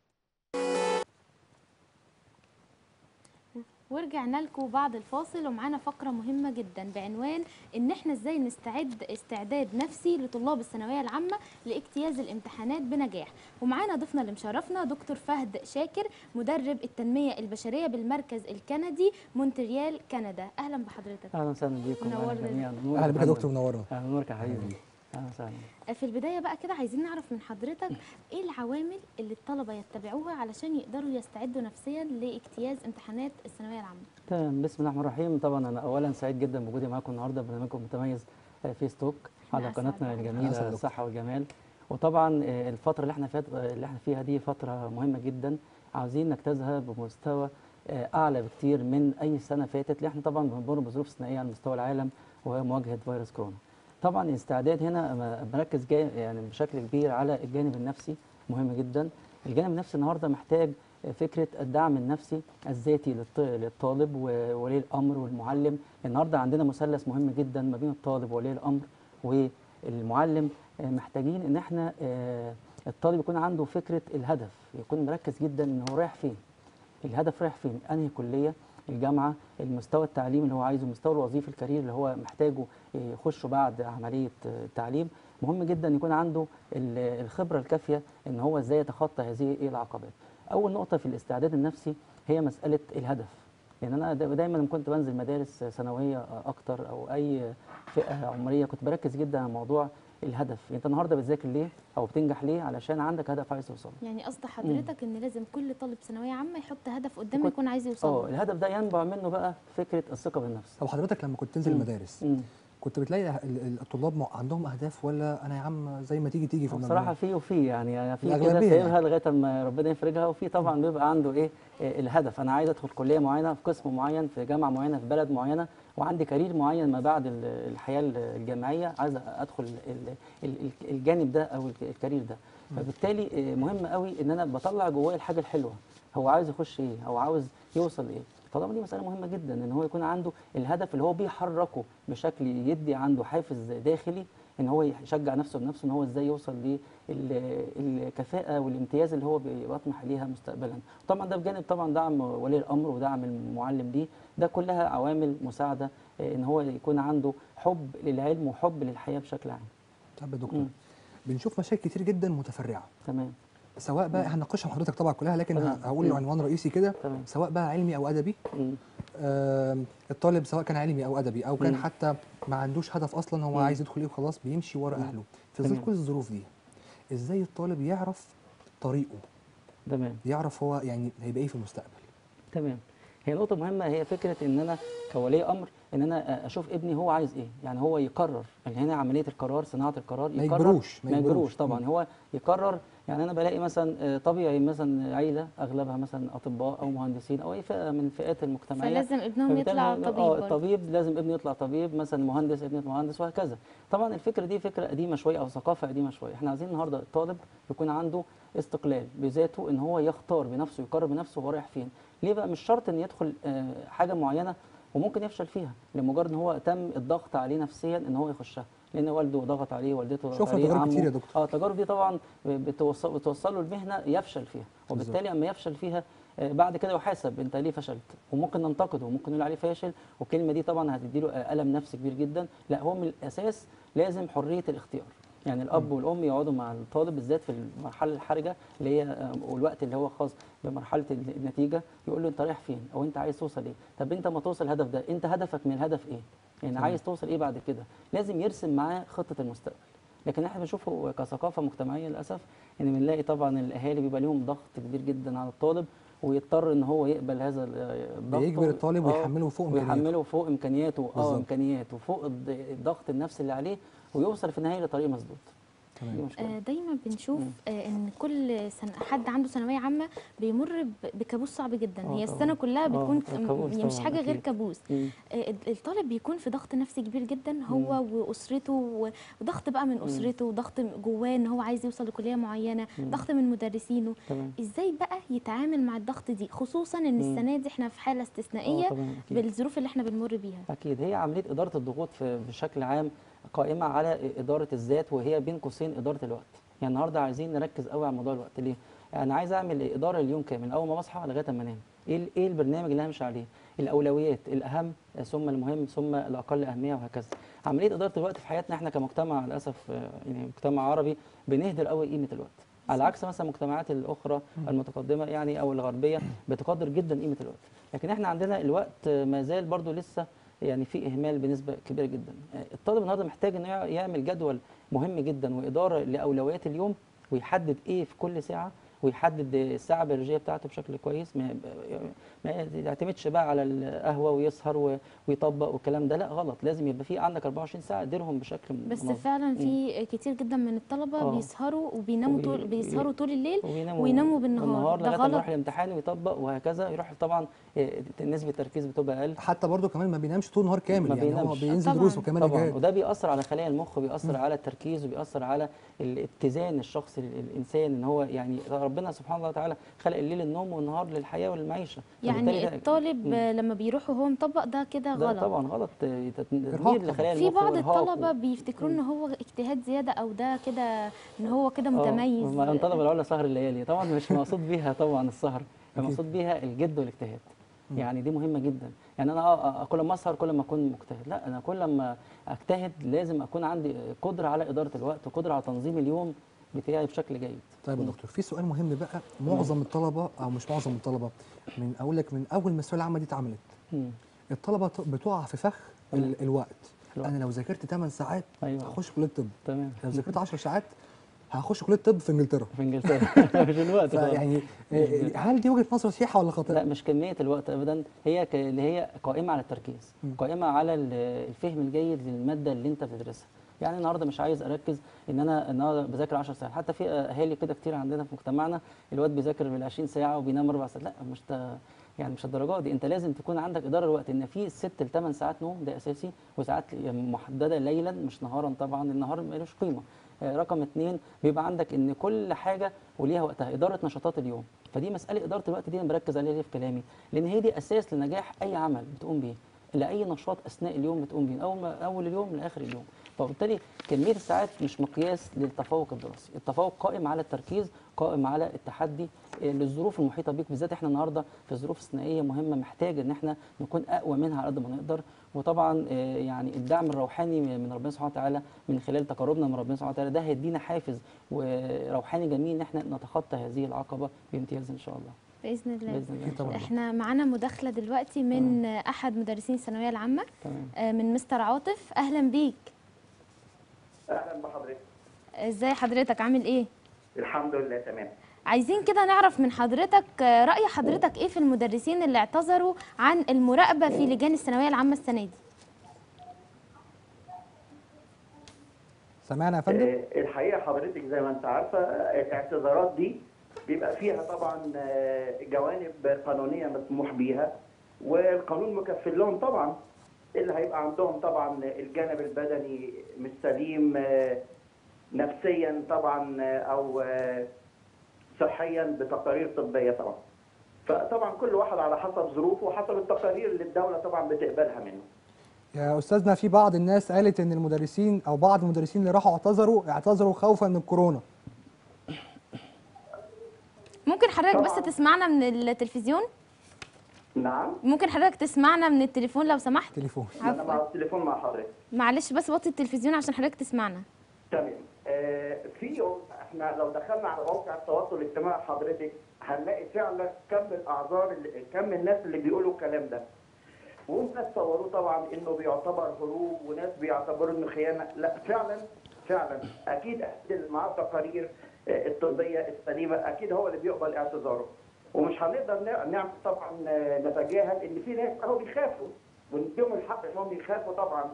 ورجعنا لكم بعد الفاصل ومعانا فقرة مهمة جدا بعنوان ان احنا ازاي نستعد استعداد نفسي لطلاب الثانوية العامة لاجتياز الامتحانات بنجاح ومعانا ضيفنا اللي مشرفنا دكتور فهد شاكر مدرب التنمية البشرية بالمركز الكندي مونتريال كندا اهلا بحضرتك اهلا وسهلا بيكم منورنا. اهلا جميعا نورك اهلا بك يا فندم. دكتور منورنا اهلا نورك يا حبيبي اهلا وسهلا في البداية بقى كده عايزين نعرف من حضرتك ايه العوامل اللي الطلبة يتبعوها علشان يقدروا يستعدوا نفسيا لاجتياز امتحانات الثانوية العامة تمام بسم الله الرحمن الرحيم طبعا انا اولا سعيد جدا بوجودي معاكم النهارده برنامجكم المتميز آه، فيس توك على أسعد قناتنا بحضرتك. أسعد الجميله دكتور. الصحه والجمال وطبعا آه، الفتره اللي احنا فيها اللي احنا فيها دي فتره مهمه جدا عاوزين نجتازها بمستوى آه، اعلى بكتير من اي سنه فاتت اللي احنا طبعا بنمر بظروف استثنائيه على مستوى العالم وهي مواجهه فيروس كورونا طبعا الاستعداد هنا م- مركز جا يعني بشكل كبير على الجانب النفسي مهم جدا الجانب النفسي النهارده محتاج فكره الدعم النفسي الذاتي للط- للطالب وولي الامر والمعلم النهارده عندنا مثلث مهم جدا ما بين الطالب وولي الامر والمعلم آه، محتاجين ان احنا آه، الطالب يكون عنده فكره الهدف يكون مركز جدا ان هو رايح فين الهدف رايح فين انهي كليه الجامعه المستوى التعليمي اللي هو عايزه المستوى الوظيفي الكارير اللي هو محتاجه يخشه بعد عمليه آه، التعليم مهم جدا يكون عنده ال- الخبره الكافيه ان هو ازاي يتخطى هذه إيه العقبات اول نقطه في الاستعداد النفسي هي مساله الهدف لان انا دا- دايما لما كنت بنزل مدارس ثانويه اكتر او اي فئه عمريه كنت بركز جدا على موضوع الهدف انت النهارده بتذاكر ليه او بتنجح ليه علشان عندك هدف عايز توصل له. يعني قصد حضرتك ان لازم كل طالب ثانويه عامه يحط هدف قدامه وكنت- يكون عايز يوصل اه له الهدف ده ينبع منه بقى فكره الثقه بالنفس طب حضرتك لما كنت تنزل مم. المدارس مم. كنت بتلاقي ال- ال- الطلاب م- عندهم اهداف ولا انا يا عم زي ما تيجي تيجي في بصراحه المجموع في وفي يعني أنا في كده الأغلبية سايبها يعني. لغايه اما ربنا يفرجها وفي طبعا بيبقى عنده ايه آه، الهدف انا عايز ادخل كليه معينه في قسم معين في جامعه معينه في بلد معينه وعندي كارير معين ما بعد ال- الحياه الجامعيه عايز ادخل ال- ال- ال- الجانب ده او الك- الكارير ده فبالتالي آه، مهم قوي ان انا بطلع جواه الحاجه الحلوه هو عاوز يخش ايه او عاوز يوصل ايه فطبعا دي مساله مهمه جدا ان هو يكون عنده الهدف اللي هو بيحركه بشكل يدي عنده حافز داخلي ان هو يشجع نفسه بنفسه ان هو ازاي يوصل للكفاءه والامتياز اللي هو بيطمح ليها مستقبلا طبعا ده بجانب طبعا دعم ولي الامر ودعم المعلم ليه ده كلها عوامل مساعده آه، ان هو يكون عنده حب للعلم وحب للحياه بشكل عام طب يا دكتور مم. بنشوف مشاكل كتير جدا متفرعه تمام سواء بقى هنناقشها مع حضرتك طبعا كلها لكن تمام. ه- هقول مم. عنوان رئيسي كده تمام سواء بقى علمي او ادبي مم. آم، الطالب سواء كان علمي او ادبي او كان مم. حتى ما عندوش هدف اصلا هو مم. عايز يدخل ايه وخلاص بيمشي ورا مم. اهله في ظل تمام. كل الظروف دي ازاي الطالب يعرف طريقه تمام يعرف هو يعني هيبقى ايه في المستقبل تمام هي نقطة مهمة هي فكرة إن أنا كولي أمر إن أنا أشوف ابني هو عايز إيه، يعني هو يقرر، يعني هنا عملية القرار صناعة القرار ما يقرر يجبروش ما يجبروش طبعا مم. هو يقرر يعني أنا بلاقي مثلا آه، طبيعي مثلا عيلة أغلبها مثلا أطباء أو مهندسين أو أي فئة من الفئات المجتمعية فلازم ابنهم فبالتالي يطلع هو- طبيب اه برضه. الطبيب لازم ابني يطلع طبيب مثلا مهندس ابني يطلع مهندس وهكذا طبعا الفكره دي فكره قديمه شويه او ثقافه قديمه شويه احنا عايزين النهارده الطالب يكون عنده استقلال بذاته ان هو يختار بنفسه يقرر بنفسه هو رايح فين ليه بقى مش شرط ان يدخل آه، حاجه معينه وممكن يفشل فيها لمجرد ان هو تم الضغط عليه نفسيا ان هو يخشها لان والده ضغط عليه والدته ضغط شفنا عليه تجارب كتير يا عمه. دكتور. اه التجارب دي طبعا بتوصل بتوصله المهنه يفشل فيها وبالتالي اما يفشل فيها آه، بعد كده يحاسب انت ليه فشلت وممكن ننتقده وممكن نقول عليه فاشل والكلمه دي طبعا هتديله آه، الم نفسي كبير جدا لا هو من الاساس لازم حريه الاختيار يعني الاب والام يقعدوا مع الطالب بالذات في المرحله الحرجه اللي هي آه، والوقت اللي هو خاص بمرحله ال- النتيجه يقول له انت رايح فين او انت عايز توصل ايه طب انت ما توصل الهدف ده انت هدفك من الهدف ايه يعني تمام. عايز توصل ايه بعد كده لازم يرسم معاه خطه المستقبل لكن احنا بنشوفه كثقافه مجتمعيه للاسف ان بنلاقي طبعا الاهالي بيبقى ليهم ضغط كبير جدا على الطالب ويضطر ان هو يقبل هذا ال- الضغط بيجبر الطالب آه، ويحمله فوق امكانياته ويحمله فوق امكانياته اه بالظبط. امكانياته فوق الض- الضغط النفسي اللي عليه ويوصل في النهايه لطريق مسدود دي تمام مشكله آه، دايما بنشوف مم. آه، ان كل سنة حد عنده ثانويه عامه بيمر ب- بكابوس صعب جدا آه هي طبعاً. السنه كلها آه، بتكون آه، كابوس يعني مش طبعاً، حاجه غير أكيد. كابوس مم. آه، الطالب بيكون في ضغط نفسي كبير جدا هو واسرته و- وضغط بقى من اسرته وضغط جواه ان هو عايز يوصل لكليه معينه مم. ضغط من مدرسينه تمام ازاي بقى يتعامل مع الضغط دي خصوصا ان مم. السنه دي احنا في حاله آه، استثنائيه طبعاً، أكيد. بالظروف اللي احنا بنمر بيها اكيد هي عمليه اداره الضغوط في بشكل عام قائمه على اداره الذات وهي بين قوسين اداره الوقت يعني النهارده عايزين نركز قوي على موضوع الوقت ليه انا عايز اعمل اداره اليوم كامل من اول ما بصحى لغايه ما انام ايه ال- ايه البرنامج اللي همشي عليه الاولويات الاهم ثم المهم ثم الاقل اهميه وهكذا عمليه اداره الوقت في حياتنا احنا كمجتمع للاسف آه، يعني مجتمع عربي بنهدر قوي قيمه الوقت على عكس مثلا المجتمعات الاخرى المتقدمه يعني او الغربيه بتقدر جدا قيمه الوقت لكن احنا عندنا الوقت آه، ما زال برضو لسه يعني في اهمال بنسبه كبيره جدا آه، الطالب النهارده محتاج انه يع- يعمل جدول مهم جدا واداره لاولويات اليوم ويحدد ايه في كل ساعه ويحدد الساعه البيولوجيه بتاعته بشكل كويس ما ما يعتمدش بقى على القهوه ويسهر و- ويطبق والكلام ده لا غلط لازم يبقى في عندك 24 ساعه اديرهم بشكل بس منظم. فعلا في كتير جدا من الطلبه آه. بيسهروا وبيناموا وبي- طول بيسهروا طول الليل ويناموا ويناموا بالنهار. ده لغايه ما غلط. يروح الامتحان ويطبق وهكذا يروح طبعا آه، نسبه التركيز بتبقى اقل حتى برضه كمان ما بينامش طول النهار كامل ما يعني هو بينامش. بينزل طبعاً. دروس وكمان طبعا اجهاد وده بيأثر على خلايا المخ بيأثر على التركيز وبيأثر على الاتزان الشخصي ال- الانسان ان هو يعني ربنا سبحانه وتعالى خلق الليل النوم والنهار للحياه والمعيشه فبالتالي يعني ده- الطالب مم. لما بيروح وهو مطبق ده كده ده غلط طبعا غلط آه، تدمير إرهاق لخلايا في المخ بعض وإرهاق و- الطلبه بيفتكروا ان هو اجتهاد زياده او ده كده ان هو كده آه، متميز ما انطلب العلا سهر الليالي طبعا مش مقصود بيها طبعا السهر أكيد. المقصود بيها الجد والاجتهاد مم. يعني دي مهمه جدا يعني انا اه آه، كل ما اسهر كل ما اكون مجتهد لا انا كل ما اجتهد لازم اكون عندي قدره على اداره الوقت وقدره على تنظيم اليوم بتاعي بشكل جيد طيب يا مم. دكتور في سؤال مهم بقى معظم الطلبه او مش معظم الطلبه من اقول لك من اول ما الثانويه العامه دي اتعملت مم. الطلبه ط- بتقع في فخ ال- مم. الوقت الوقت. انا لو ذاكرت 8 ساعات ايوه هخش كليه طب تمام لو ذاكرت 10 ساعات هخش كليه طب في انجلترا في انجلترا مش الوقت خالص. فيعني آه، هل دي وجهه نظر صحيحه ولا لا خاطئه؟ مش كميه الوقت ابدا هي ك... اللي هي قائمه على التركيز مم. قائمه على ال- الفهم الجيد للماده اللي انت بتدرسها يعني النهارده مش عايز اركز ان انا النهارده بذاكر 10 ساعات حتى في اهالي كده كتير عندنا في مجتمعنا الواد بيذاكر بال 20 ساعه وبينام اربع ساعات لا مش ت... يعني مش الدرجات دي انت لازم تكون عندك اداره الوقت ان في ست لثمان ساعات نوم ده اساسي وساعات محدده ليلا مش نهارا طبعا النهار ملوش قيمه آه، رقم اتنين بيبقى عندك ان كل حاجه وليها وقتها اداره نشاطات اليوم فدي مساله اداره الوقت دي انا بركز عليها ليه في كلامي لان هي دي اساس لنجاح اي عمل بتقوم بيه لاي نشاط اثناء اليوم بتقوم بيه من اول ما اول اليوم لاخر اليوم فبالتالي كميه الساعات مش مقياس للتفوق الدراسي التفوق قائم على التركيز قائم على التحدي آه، للظروف المحيطه بيك بالذات احنا النهارده في ظروف استثنائيه مهمه محتاج ان احنا نكون اقوى منها على قد ما نقدر وطبعا آه، يعني الدعم الروحاني من ربنا سبحانه وتعالى من خلال تقربنا من ربنا سبحانه وتعالى ده هيدينا حافز وروحاني جميل ان احنا نتخطى هذه العقبه بامتياز ان شاء الله باذن الله باذن الله إن شاء الله. احنا معانا مداخله دلوقتي من احد مدرسين الثانويه العامه تمام آه، من مستر عاطف اهلا بيك اهلا بحضرتك ازاي حضرتك عامل ايه الحمد لله تمام عايزين كده نعرف من حضرتك آه، رأي حضرتك ايه في المدرسين اللي اعتذروا عن المراقبة في لجان الثانوية العامة السنة دي سمعنا يا فندم؟ آه، الحقيقه حضرتك زي ما انت عارفه آه، الاعتذارات دي بيبقى فيها طبعا آه، جوانب قانونيه مسموح بيها والقانون مكفل لهم طبعا اللي هيبقى عندهم طبعا الجانب البدني مش سليم آه، نفسيا طبعا آه، او آه، صحيا بتقارير طبيه طبعا فطبعا كل واحد على حسب ظروفه وحسب التقارير اللي الدوله طبعا بتقبلها منه يا استاذنا في بعض الناس قالت ان المدرسين او بعض المدرسين اللي راحوا اعتذروا اعتذروا خوفا من الكورونا ممكن حضرتك بس طبعاً. تسمعنا من التلفزيون نعم ممكن حضرتك تسمعنا من التليفون لو سمحت تليفون انا مع عفوا التليفون مع حضرتك معلش بس وطي التلفزيون عشان حضرتك تسمعنا تمام آه، في احنا لو دخلنا على مواقع التواصل الاجتماعي حضرتك هنلاقي فعلا كم الاعذار اللي- كم الناس اللي بيقولوا الكلام ده وناس صوروه طبعا انه بيعتبر هروب وناس بيعتبروا انه خيانه لا فعلا فعلا اكيد اكيد اللي معاه التقارير آه، الطبيه السليمه اكيد هو اللي بيقبل اعتذاره ومش هنقدر نع- نعمل طبعا آه، نتجاهل ان في ناس اهو بيخافوا ونديهم الحق انهم يخافوا طبعا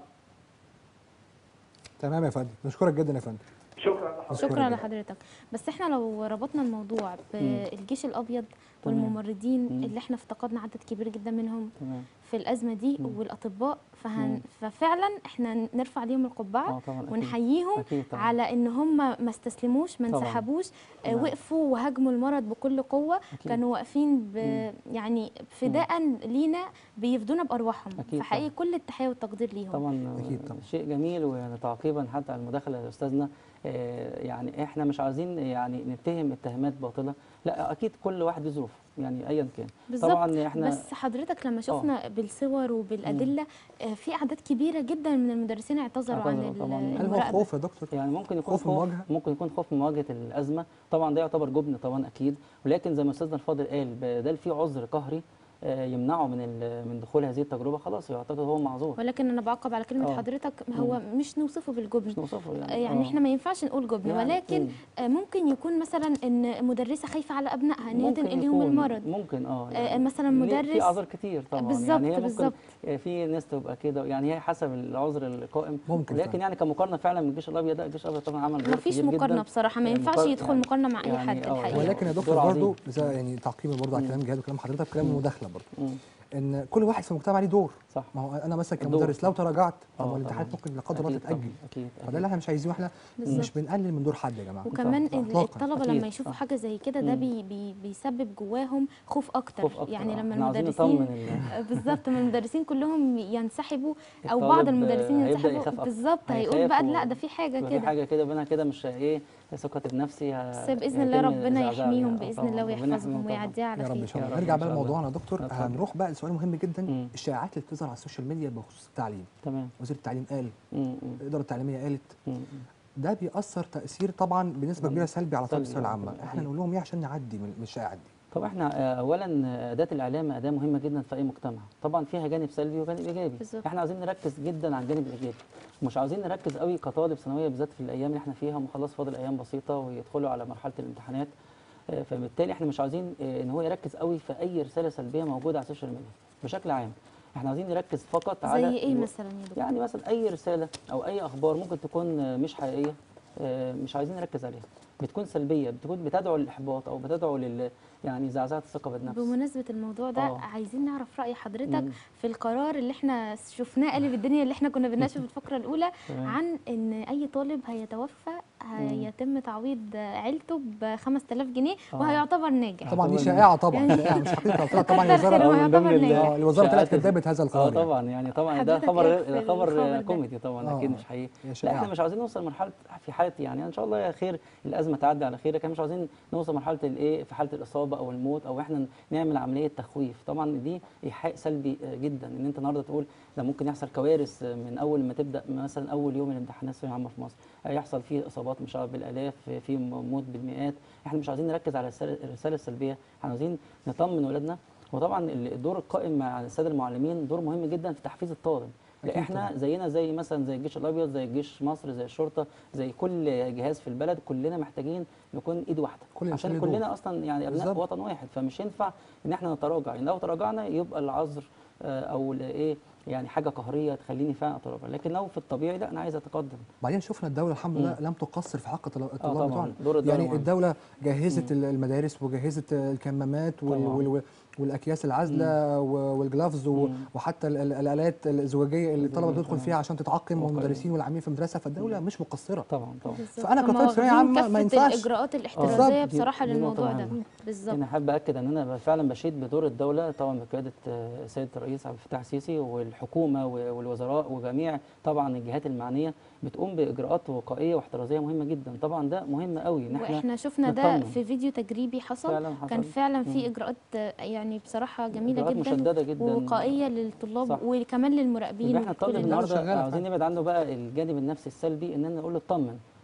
تمام يا فندم نشكرك جدا يا فندم شكرا لحضرتك شكرا جدا. لحضرتك بس احنا لو ربطنا الموضوع بالجيش الابيض تمام. والممرضين مم. اللي احنا افتقدنا عدد كبير جدا منهم تمام في الازمه دي مم. والاطباء فهن مم. ففعلا احنا نرفع ليهم القبعه اه طبعا أكيد. ونحييهم أكيد طبعا. على ان هم ما استسلموش ما طبعاً. انسحبوش آه، نعم. وقفوا وهاجموا المرض بكل قوه أكيد. كانوا واقفين ب مم. يعني فداء لينا بيفدونا بارواحهم أكيد فحقيقي طبعاً. كل التحيه والتقدير ليهم طبعا أكيد طبعاً. شيء جميل ويعني تعقيبا حتى على المداخله يا استاذنا آه، يعني احنا مش عايزين يعني نتهم اتهامات باطله لا اكيد كل واحد له ظروف يعني ايا كان بالظبط طبعا احنا بس حضرتك لما شفنا بالصور وبالادله آه، في اعداد كبيره جدا من المدرسين اعتذروا عن اعتذروا طبعاً. ال- هل هل هو المراقبه خوف يا دكتور يعني ممكن يكون خوف من خوف المواجهة؟ ممكن يكون خوف من مواجهه الازمه طبعا ده يعتبر جبن طبعا اكيد ولكن زي ما استاذنا الفاضل قال بدل في عذر قهري آه، يمنعه من ال- من دخول هذه التجربه خلاص يعتقد هو معذور ولكن انا بعقب على كلمه آه. حضرتك هو مش نوصفه بالجبن مش نوصفه آه، يعني يعني آه. احنا ما ينفعش نقول جبن يعني ولكن مم. آه، ممكن يكون مثلا ان مدرسه خايفه على ابنائها ان هي ممكن تنقل لهم يكون- المرض ممكن اه آه، مثلا ليه- في مدرس اعذار كتير طبعا بالظبط، يعني هي ممكن بالظبط. آه، في ناس تبقى كده يعني هي حسب العذر القائم ممكن ولكن فعلا. يعني كمقارنه فعلا من الجيش الابيض لا الجيش الابيض طبعا عمل دور ما فيش كبير مقارنه جدا. بصراحه ما آه، ينفعش مقار- يدخل يعني- مقارنه مع اي يعني حد آه، الحقيقه ولكن يا دكتور دور برضه عظيم. زي يعني تعقيبا برضه على مم. كلام جهاد وكلام حضرتك كلام مم. مداخله برضه مم. ان كل واحد في المجتمع ليه دور صح ما هو انا مثلا الدور. كمدرس لو تراجعت طب آه، ما الامتحانات طبعاً. ممكن لا قدر الله أكيد طبعاً، تتاجل اكيد فده اللي احنا مش عايزينه احنا بالظبط. مش بنقلل من دور حد يا جماعه وكمان صح. ال- إطلاقاً. الطلبه أكيد. لما يشوفوا صح. حاجه زي كده ده مم. بي بي بيسبب جواهم خوف اكتر, خوف أكتر، يعني آه. لما إحنا عاوزين المدرسين نطمن ال- بالظبط لما المدرسين كلهم ينسحبوا او الطالب، بعض آه، المدرسين هيبدأ ينسحبوا يخاف أكتر. بالظبط هيقول هيخاف بقى و- لا ده في حاجه يبقى في كده حاجه كده بينها كده مش ايه ثقتي بنفسي ه- بس باذن الله هيتم ربنا زعزعها يحميهم يعني. آه، باذن طبعاً. الله ربنا ويحفظهم يحميهم طبعاً. ويعديها على يا رب ان خير شاء الله يا رب نرجع إن بقى شاء الله. لموضوعنا يا دكتور اتفضل. هنروح بقى لسؤال مهم جدا مم. الشائعات اللي بتظهر على السوشيال ميديا بخصوص التعليم تمام وزير التعليم قال مم، مم، الاداره التعليميه قالت مم. ده بيأثر تأثير طبعا بنسبة طبعاً. كبيرة سلبي على طلاب سلبي، الثانوية آه، العامة طبعاً. احنا نقول لهم ايه عشان نعدي من من الشائعات دي طب احنا آه، اولا آه، اداه الاعلام اداه مهمه جدا في اي مجتمع طبعا فيها جانب سلبي وجانب ايجابي بالظبط. احنا عايزين نركز جدا على الجانب الايجابي مش عاوزين نركز قوي كطالب ثانويه بالذات في الايام اللي احنا فيها هم خلاص فاضل ايام بسيطه ويدخلوا على مرحله الامتحانات آه، فبالتالي احنا مش عاوزين آه، ان هو يركز قوي في اي رساله سلبيه موجوده على السوشيال ميديا بشكل عام احنا عاوزين نركز فقط على زي ايه الو- مثلا يا دكتور يعني مثلا اي رساله او اي اخبار ممكن تكون آه، مش حقيقيه آه، مش عايزين نركز عليها بتكون سلبيه بتكون بتدعو للاحباط او بتدعو لل يعني زعزعه الثقه بالنفس بمناسبة الموضوع ده آه. عايزين نعرف رأي حضرتك مم. في القرار اللي احنا شفناه قلب الدنيا اللي احنا كنا بنناقشه في الفقرة الأولى تمام. عن إن أي طالب هيتوفى هيتم تعويض عيلته ب 5000 جنيه آه. وهيعتبر ناجح طبعا دي طبعاً. شائعة طبعا يعني- شائعة مش حقيقة طلع طبعا كتر الوزارة خيره من يعتبر ضمن ال- ناجح. آه، الوزارة طلعت شائعات كدبت هذا اه القرار يعني. طبعا يعني طبعا ده حضرتك خبر إيه في ده خبر الخبر ده؟ كوميدي طبعا آه. اكيد مش حقيقي هي لا شائعة. احنا مش عاوزين نوصل لمرحله في حاله يعني ان شاء الله يا خير الازمه تعدي على خير لكن مش عاوزين نوصل مرحله الايه في حاله الاصابه او الموت او احنا نعمل عمليه تخويف طبعا دي ايحاء سلبي آه، جدا ان انت النهارده تقول ده ممكن يحصل كوارث آه، من اول ما تبدا مثلا اول يوم الامتحانات الثانويه العامه في مصر هيحصل فيه اصابات مش عارف بالالاف في- في موت بالمئات احنا مش عاوزين نركز على الرساله الرسالة السلبيه احنا عاوزين نطمن اولادنا وطبعا الدور القائم مع الساده المعلمين دور مهم جدا في تحفيز الطالب لا أكيد احنا طبعاً. زينا زي مثلا زي الجيش الابيض زي الجيش مصر زي الشرطه زي كل جهاز في البلد كلنا محتاجين نكون ايد واحده كل إنسان عشان له دور. كلنا اصلا يعني ابناء بالظبط. وطن واحد فمش ينفع ان احنا نتراجع يعني لو تراجعنا يبقى العذر آه، او ال- ايه يعني حاجه قهريه تخليني فعلا اتراجع لكن لو في الطبيعي لا انا عايز اتقدم بعدين شفنا الدولة الحمد لله لم تقصر في حق الطلا- الطلاب طبعاً. بتوعنا دور الدولة يعني مهم. الدولة جهزت ال- المدارس وجهزت الكمامات وال طبعاً. وال والاكياس العازله و- والجلافز و- مم. وحتى ال- ال- الالات الزجاجيه اللي الطلبه الزجاجية بتدخل طبعاً. فيها عشان تتعقم واقعية. والمدرسين والعاملين في المدرسه فالدوله مش مقصره طبعا طبعا بالظبط. فأنا هم كطالب ثانوية واخدين عامة ما كافة ينفعش. الإجراءات بالظبط. الاحترازية دي- بصراحة دي نقطة للموضوع ده مهمة. بالظبط انا حابب اكد ان انا فعلا بشيد بدور الدوله طبعا بقياده آه، سياده الرئيس عبد الفتاح السيسي والحكومه و- والوزراء وجميع طبعا الجهات المعنيه بتقوم باجراءات وقائيه واحترازيه مهمه جدا طبعا ده مهم قوي ان احنا واحنا شفنا ده نطمن. في فيديو تجريبي حصل فعلا حصل كان فعلا في مم. اجراءات آه، يعني بصراحه جميله إجراءات جدا مشدده جدا ووقائيه للطلاب صح. وكمان للمراقبين يبقى احنا وكل الطالب الناس. النهاردة النهارده شغالة عاوزين فعلا. نبعد عنه بقى الجانب النفسي السلبي ان انا نقول له اطمن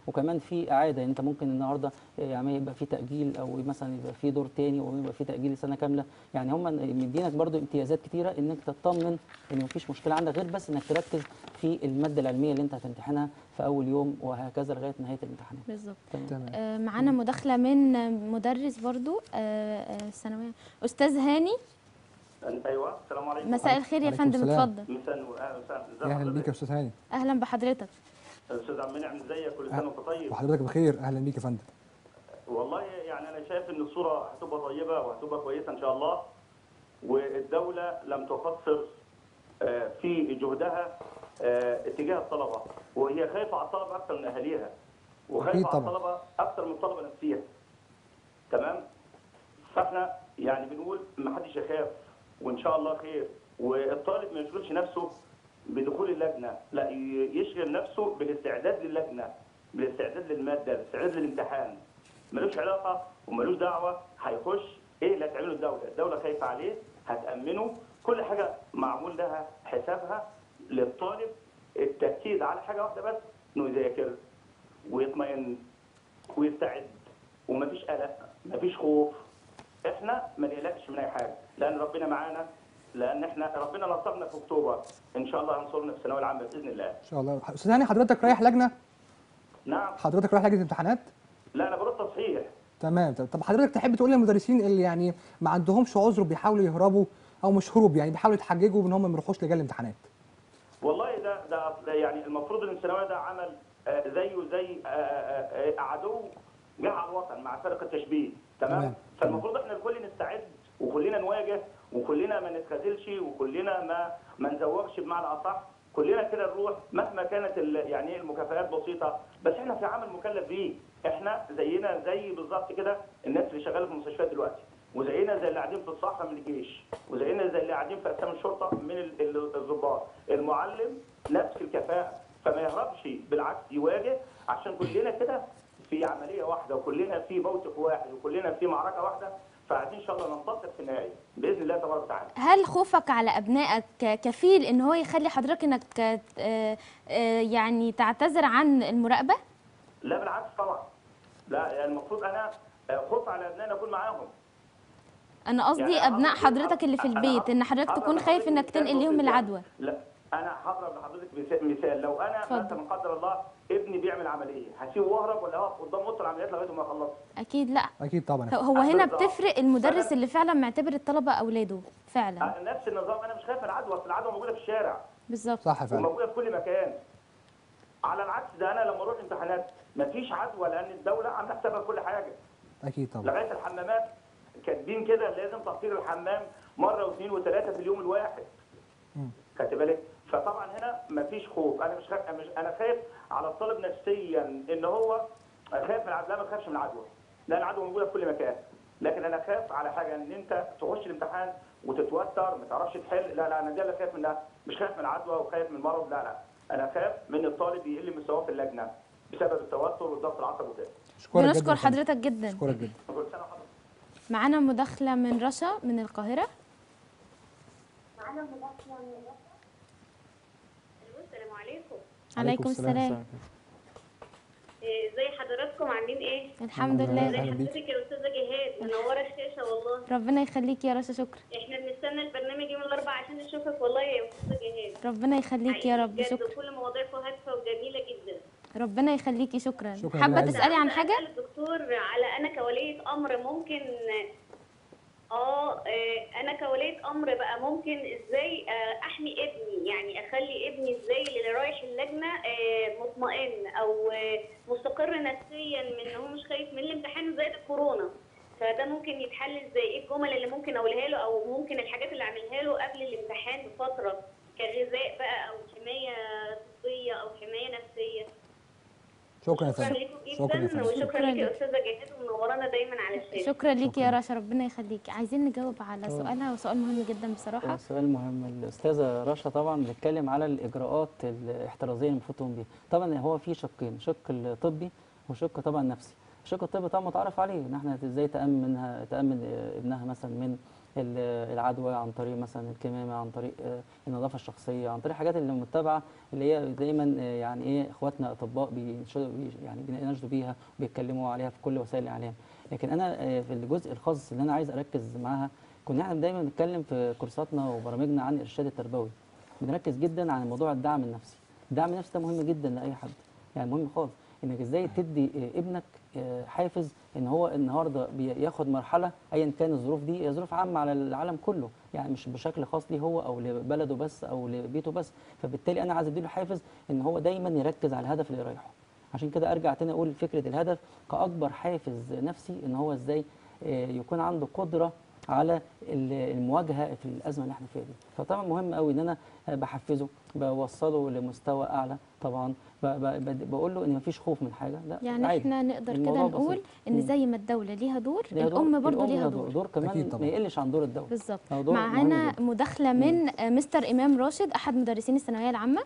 وكمان في اعاده يعني انت ممكن النهارده يعني يبقى في تاجيل او مثلا يبقى في دور تاني او يبقى في تاجيل لسنه كامله يعني هم مدينك برضو امتيازات كتيره انك تطمن ان مفيش مشكله عندك غير بس انك تركز في الماده العلميه اللي انت هتمتحنها في اول يوم وهكذا لغايه نهايه الامتحانات بالظبط تمام. تمام آه، معانا مداخله من مدرس برضو آه، آه، الثانويه استاذ هاني ايوه السلام عليكم مساء الخير يا عليكم فندم السلام. اتفضل مساء النور اهلا وسهلا ازي يا اهلا بيك يا حضرتك استاذ هاني اهلا بحضرتك استاذ عم منعم ازيك كل سنه وانت طيب وحضرتك بخير اهلا بيك يا فندم والله يعني انا شايف ان الصوره هتبقى طيبه وهتبقى كويسه ان شاء الله والدوله لم تقصر آه، في جهدها آه، اتجاه الطلبه وهي خايفه على الطلبه اكثر من اهاليها أكيد وخايفه على طبعاً. الطلبه اكثر من الطلبه نفسيا تمام فاحنا يعني بنقول ما حدش يخاف وان شاء الله خير والطالب ما يشغلش نفسه بدخول اللجنه لا ي- يشغل نفسه بالاستعداد للجنه بالاستعداد للماده بالاستعداد للامتحان ملوش علاقه وملوش دعوه هيخش ايه اللي هتعمله الدوله الدوله خايفه عليه هتامنه كل حاجه معمول لها حسابها للطالب التاكيد على حاجه واحده بس انه يذاكر ويطمئن ويستعد ومفيش قلق مفيش خوف احنا ما نقلقش من اي حاجه لان ربنا معانا لان احنا ربنا نصرنا في اكتوبر ان شاء الله هينصرنا في الثانويه العامه باذن الله ان شاء الله استاذ هاني حضرتك رايح لجنه نعم حضرتك رايح لجنه امتحانات لا انا برد تصحيح تمام طب طب حضرتك تحب تقول للمدرسين اللي يعني ما عندهمش عذر بيحاولوا يهربوا او مش هروب يعني بيحاولوا يتحججوا بان هم ما يروحوش لجان الامتحانات والله ده ده ده يعني المفروض ان الثانويه ده عمل آه، زيه زي آه، آه، آه، عدو جه على الوطن مع فرق التشبيه تمام تمام. فالمفروض احنا الكل نستعد وكلنا نواجه وكلنا ما نتخاذلش وكلنا ما ما نزوغش بمعنى اصح كلنا كده نروح مهما كانت ال- يعني ايه المكافآت بسيطه بس احنا في عمل مكلف بيه احنا زينا زي بالظبط كده الناس اللي شغاله في المستشفيات دلوقتي وزينا زي اللي قاعدين في الصحراء من الجيش وزينا زي اللي قاعدين في اقسام الشرطه من ال- ال- الضباط المعلم نفس الكفاءه فما يهربش بالعكس يواجه عشان كلنا كده في عمليه واحده وكلنا في موقف واحد وكلنا في معركه واحده فعايزين ان شاء الله ننتصر في النهايه باذن الله تبارك وتعالى هل خوفك على ابنائك كفيل ان هو يخلي حضرتك انك آه، آه، يعني تعتذر عن المراقبه لا بالعكس طبعا لا يعني المفروض انا آه، خوف على ابنائنا اكون معاهم انا قصدي يعني أنا ابناء هضرب- حضرتك اللي في أنا البيت هضرب- ان حضرتك هضرب تكون خايف لحضرتك انك مثال تنقل لهم بسيط. العدوى لا انا هضرب لحضرتك مثال- مثال لو انا اتفضل. مثلا قدر الله ابني بيعمل عمليه هسيبه واهرب ولا هقف قدام اوضه العمليات لغايه ما يخلص اكيد لا اكيد طبعا هو- هو هنا بالظبط. بتفرق المدرس فأنا- اللي فعلا معتبر الطلبه اولاده فعلا آه، نفس النظام انا مش خايف من العدوى أصل العدوى موجوده في الشارع بالظبط صح فعلا وموجوده في كل مكان على العكس ده انا لما اروح امتحانات مفيش عدوى لان الدوله عامله حسابها في كل حاجه اكيد طبعا لغايه الحمامات كاتبين كده لازم تطهير الحمام مره واثنين وثلاثه في اليوم الواحد مم. خدت بالك فطبعا هنا مفيش خوف انا مش خايف مش انا خايف على الطالب نفسيا ان هو خايف من العدوى لا ما تخافش من العدوى لان العدوى موجوده في كل مكان لكن انا خايف على حاجه ان انت تخش الامتحان وتتوتر ما تعرفش تحل لا لا انا دي اللي خايف منها مش خايف من العدوى وخايف من المرض لا لا انا خايف من الطالب يقل مستواه في اللجنه بسبب التوتر والضغط العصبي وكده اشكرك جدا بنشكر يا فندم. حضرتك جدا اشكرك جدا كل سنه وحضرتك معانا مداخله من رشا من القاهره معانا مداخلة من الرقم. ألو، السلام عليكم عليكم السلام إيه، ازي حضراتكم عاملين ايه؟ الحمد لله. لله ازي أهلا بيك. حضرتك يا استاذة جهاد منورة الشاشة والله ربنا يخليك يا رشا شكرا احنا بنستنى البرنامج يوم الاربعاء عشان نشوفك والله يا استاذة جهاد ربنا يخليك يا حقيقي رب بجد شكرا وكل مواضيعكم هادفة وجميلة جدا ربنا يخليكي شكرا شكراً حابه يا عزة. تسالي عن عايزة حاجه أسأل الدكتور على انا كولية امر ممكن اه آه، انا كولية امر بقى ممكن ازاي آه، احمي ابني يعني اخلي ابني ازاي اللي رايح اللجنة آه، مطمئن او آه، مستقر نفسيا من ان هو مش خايف من الامتحان زائد الكورونا فده ممكن يتحل ازاي ايه الجمل اللي ممكن اقولها له او ممكن الحاجات اللي اعملها له قبل الامتحان بفترة كغذاء بقى او حماية طبية او حماية نفسية شكرا يا شكرا فندم لكم شكرا يا جدا فندم وشكرا لك يا لك. استاذه جهاد ومنورانا دايما على الشاشه شكرا ليكي يا شكراً. رشا ربنا يخليكي عايزين نجاوب على طبعاً. سؤالها وسؤال مهم جدا بصراحه سؤال مهم الاستاذه رشا طبعا بتتكلم على الاجراءات الاحترازيه اللي المفروض تقوم بيها طبعا هو في شقين شق الطبي وشق طبعا نفسي الشق الطبي طبعا متعرف عليه ان احنا ازاي تامنها تامن ابنها مثلا من ال- العدوى عن طريق مثلا الكمامه عن طريق آه، النظافه الشخصيه عن طريق الحاجات اللي متبعه اللي هي دايما آه، يعني ايه اخواتنا اطباء بينشدوا بي- يعني بيناشدوا بيها وبيتكلموا عليها في كل وسائل الاعلام لكن انا آه، في الجزء الخاص اللي انا عايز اركز معاها كنا احنا دايما بنتكلم في كورساتنا وبرامجنا عن الارشاد التربوي بنركز جدا على موضوع الدعم النفسي الدعم النفسي ده مهم جدا لاي حد يعني مهم خالص انك ازاي تدي آه، ابنك آه، حافز ان هو النهارده بياخد مرحله ايا كان الظروف دي هي ظروف عامه على العالم كله يعني مش بشكل خاص ليه هو او لبلده بس او لبيته بس فبالتالي انا عايز اديله حافز ان هو دايما يركز على الهدف اللي رايحه عشان كده ارجع تاني اقول فكره الهدف كاكبر حافز نفسي ان هو ازاي آه، يكون عنده قدره على ال- المواجهه في الازمه اللي احنا فيها دي فطبعا مهم قوي ان انا بحفزه بوصله لمستوى اعلى طبعا ب- ب- ب- بقول له ان مفيش خوف من حاجه لا يعني عادي. احنا نقدر كده الموضوع نقول بسيط. ان مم. زي ما الدوله ليها دور ليها دور، الام برضو الأم ليها دور دور دور كمان أكيد طبعاً. ما يقلش عن دور الدوله بالظبط أو دور مهم معانا جداً. مداخله من آه، مستر امام راشد احد مدرسين الثانويه العامه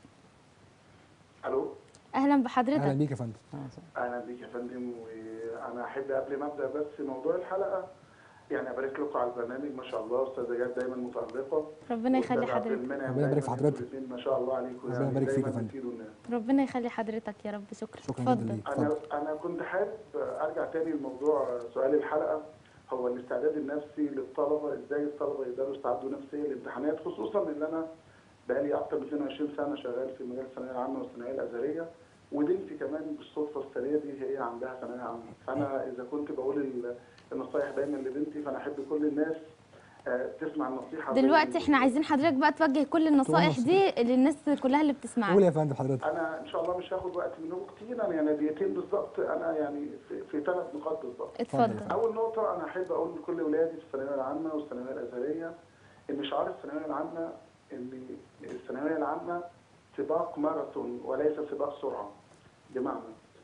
الو اهلا بحضرتك اهلا بيك يا فندم اهلا بيك يا فندم وانا احب قبل ما ابدا بس موضوع الحلقه يعني ابارك لكم على البرنامج ما شاء الله استاذه جاد دايما متالقه ربنا يخلي وأستاذ عبد حضرتك المنعم ربنا يبارك في دايماً حضرتك. انتوا الاتنين ما شاء الله عليكم ربنا يعني يبارك فيك يا دايماً فندم. بتفيدوا الناس ربنا يخلي حضرتك يا رب شكرا شكرا جدا اتفضل ليك انا اتفضل انا كنت حابب ارجع تاني لموضوع سؤال الحلقه هو الاستعداد النفسي للطلبه ازاي الطلبه يقدروا يستعدوا نفسيا للامتحانات خصوصا ان انا بقالي اكتر من 22 سنه شغال في مجال الثانويه العامه والثانويه الازهريه وبنتي كمان بالصدفه السنه دي هي عندها ثانويه عامه فانا اذا كنت بقول ال- النصايح دايما لبنتي فانا احب كل الناس آه، تسمع النصيحه زي دلوقتي ما- احنا عايزين حضرتك بقى توجه كل النصائح دي للناس كلها اللي قول بتسمعنا يا فندم حضرتك انا ان شاء الله مش هاخد وقت منهم كتير انا يعني دقيقتين بالظبط انا يعني في, في ثلاث نقاط بالظبط اتفضل اول نقطه انا احب اقول لكل اولادي في الثانويه العامه والثانويه الازهريه ان شعار الثانويه العامه ان الثانويه العامه سباق ماراثون وليس سباق سرعه بمعنى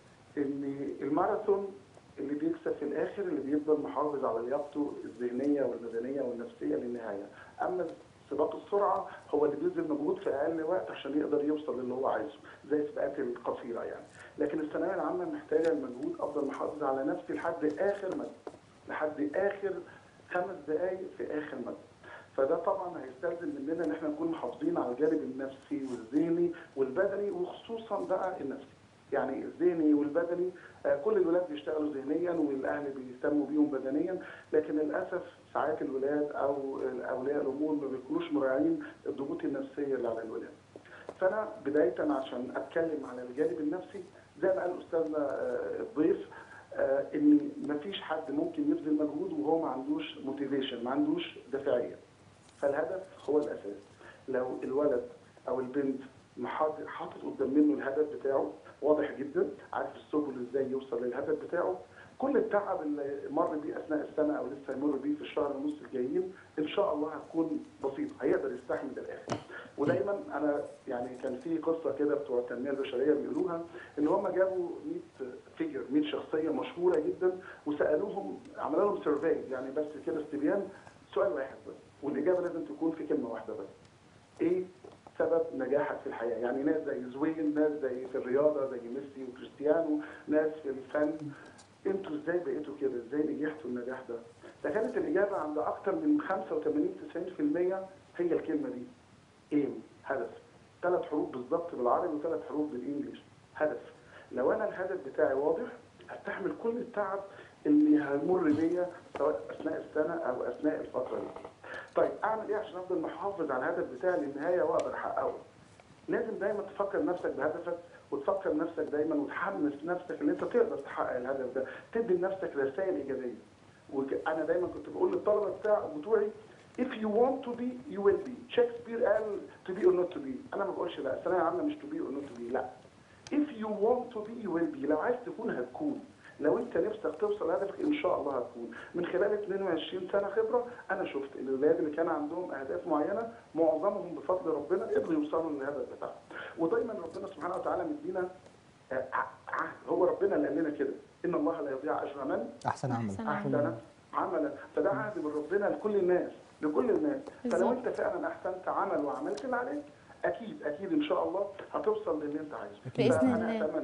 ان الماراثون اللي بيكسب في الاخر اللي بيفضل محافظ على لياقته الذهنيه والبدنيه والنفسيه للنهايه اما سباق السرعه هو اللي بيبذل مجهود في اقل وقت عشان يقدر يوصل للي هو عايزه زي السباقات القصيره يعني لكن الثانويه العامه محتاجه المجهود افضل محافظ على نفسي لحد اخر مدى لحد اخر خمس دقائق في اخر مدى فده طبعا هيستلزم مننا ان احنا نكون محافظين على الجانب النفسي والذهني والبدني وخصوصا بقى النفسي يعني الذهني والبدني آه، كل الولاد بيشتغلوا ذهنيا والاهل بيهتموا بيهم بدنيا لكن للاسف ساعات الولاد او اولياء الامور ما بيكونوش مراعين الضغوط النفسيه اللي على الولاد. فانا بدايه عشان اتكلم على الجانب النفسي زي ما قال استاذنا آه، الضيف آه، ان مفيش حد ممكن يبذل مجهود وهو ما عندوش موتيفيشن ما عندوش دافعيه. فالهدف هو الاساس. لو الولد او البنت محاط- حاطط قدام منه الهدف بتاعه واضح جدا عارف السبل ازاي يوصل للهدف بتاعه كل التعب اللي مر بيه اثناء السنه او لسه هيمر بيه في الشهر ونص الجايين ان شاء الله هتكون بسيطه هيقدر يستحمل الاخر ودايما انا يعني كان في قصه كده بتوع التنميه البشريه بيقولوها ان هم جابوا 100 فيجر 100 شخصيه مشهوره جدا وسالوهم عملوا لهم سيرفي يعني بس كده استبيان سؤال واحد بس والاجابه لازم تكون في كلمه واحده بس ايه سبب نجاحك في الحياه يعني ناس زي زوين ناس زي في الرياضه زي ميسي وكريستيانو ناس في الفن انتوا ازاي بقيتوا كده ازاي نجحتوا النجاح ده فكانت الاجابه عند اكتر من 85 90% هي الكلمه دي ايم هدف ثلاث حروف بالظبط بالعربي وثلاث حروف بالانجلش هدف لو انا الهدف بتاعي واضح هستحمل كل التعب اللي هيمر بيا سواء اثناء السنه او اثناء الفتره دي طيب اعمل ايه عشان افضل محافظ على الهدف بتاعي للنهايه واقدر احققه لازم دايما تفكر نفسك بهدفك وتفكر نفسك دايما وتحمس نفسك ان انت تقدر تحقق الهدف ده تدي لنفسك رسائل ايجابيه وانا دايما كنت بقول للطلبه بتاع بتوعي if you want to be you will be شكسبير قال to be or not to be انا ما بقولش لا الثانويه العامه مش to be or not to be لا if you want to be you will be لو عايز تكون هتكون لو انت نفسك توصل لهدفك ان شاء الله هتكون من خلال 22 سنه خبره انا شفت ان الولاد اللي كان عندهم اهداف معينه معظمهم بفضل ربنا قدروا يوصلوا للهدف بتاعهم ودايما ربنا سبحانه وتعالى مدينا آه، عهد هو ربنا اللي قال لنا كده ان الله لا يضيع اجر من احسن عمل أحسن احسن عملا فده عهد من ربنا لكل الناس لكل الناس فلو بالظبط. انت فعلا احسنت عمل وعملت اللي عليك اكيد اكيد ان شاء الله هتوصل للي انت عايزه بإذن فانا الله. اتمنى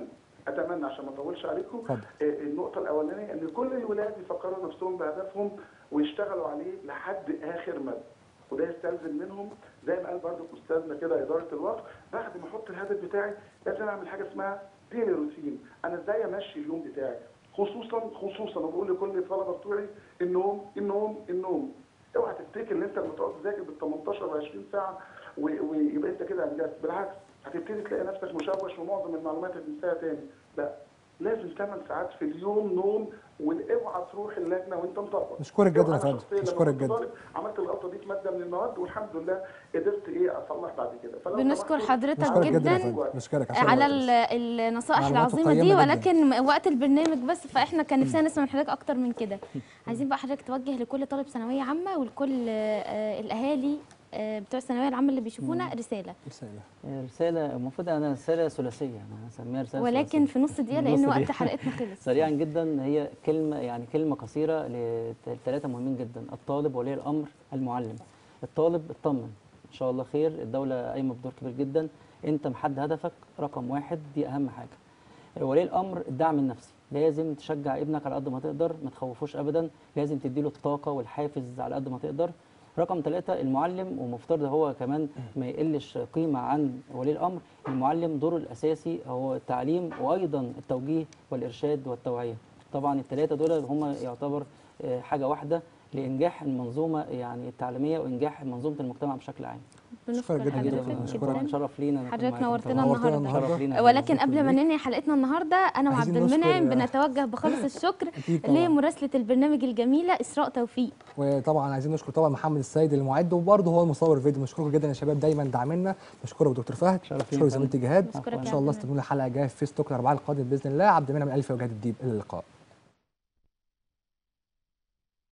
اتمنى عشان ما اطولش عليكم اتفضل. آه، النقطه الاولانيه ان كل الولاد يفكروا نفسهم بهدفهم ويشتغلوا عليه لحد اخر مدى وده يستلزم منهم زي ما قال برضو استاذنا كده اداره الوقت بعد ما احط الهدف بتاعي لازم اعمل حاجه اسمها ديلي روتين انا ازاي امشي اليوم بتاعي خصوصا خصوصا وبقول لكل الطلبه بتوعي النوم النوم النوم اوعى تفتكر ان انت لما تقعد تذاكر بال 18 و 20 ساعه و- ويبقى انت كده انجزت بالعكس هتبتدي تلاقي نفسك مشوش ومعظم المعلومات هتنساها تاني لا لازم 8 ساعات في اليوم نوم واوعى تروح اللجنه وانت مطبق نشكرك جدا يا أنا فندم. شخصياً لما نشكرك كنت جدا. طالب عملت الغلطه دي في ماده من المواد والحمد لله قدرت ايه اصلح بعد كده فلو بنشكر سمحتوا حضرتك نشكرك جدا يا جدا فندم نشكرك عشان على الوقت ال- النصائح معلومات العظيمه دي قيمة جداً. ولكن وقت البرنامج بس فاحنا كان نفسنا نسمع من حضرتك اكتر من كده عايزين بقى حضرتك توجه لكل طالب ثانويه عامه ولكل آه، الاهالي آه، بتوع الثانويه العامه اللي بيشوفونا رساله رسالة. آه، رسالة المفروض أنا رسالة ثلاثية أنا هسميها رسالة ولكن ثلاثية. في نص دقيقه نص لان وقت دقيقة. حلقتنا خلص سريعا جدا هي كلمة يعني كلمة قصيرة لثلاثة مهمين جدا الطالب ولي الأمر المعلم الطالب اطمن إن شاء الله خير الدولة قايمة بدور كبير جدا أنت محدد هدفك رقم واحد دي أهم حاجة ولي الأمر الدعم النفسي لازم تشجع ابنك على قد ما تقدر ما تخوفوش أبدا لازم تديله الطاقة والحافز على قد ما تقدر رقم ثلاثة المعلم ومفترض هو كمان ما يقلش قيمة عن ولي الأمر المعلم دوره الأساسي هو التعليم وأيضا التوجيه والإرشاد والتوعية طبعا الثلاثة دول هم يعتبر آه، حاجة واحدة لإنجاح المنظومة يعني التعليمية وإنجاح منظومة المجتمع بشكل عام بنشكر جدا جدا حضرتك شكراً. طبعا جدا شرف لينا نكون حضرتك معاكم نورتنا طبعاً. نورتنا النهارده شرف لينا ولكن قبل ما ليك. ننهي حلقتنا النهارده انا وعبد عايزين نشكر- المنعم بنتوجه بخالص الشكر أكيد طبعاً. لمراسله البرنامج الجميله اسراء توفيق وطبعا عايزين نشكر طبعا محمد السيد المعد وبرضه هو المصور الفيديو بشكركم جدا يا شباب دايما داعمينا بشكرك دكتور فهد شرف لينا بشكرك يا زميلتي فندم. جهاد بشكرك ان يا شاء الله عبد استنونا الحلقه الجايه في فيس توك الاربعاء القادم باذن الله عبد المنعم الف وجهاد الديب الى اللقاء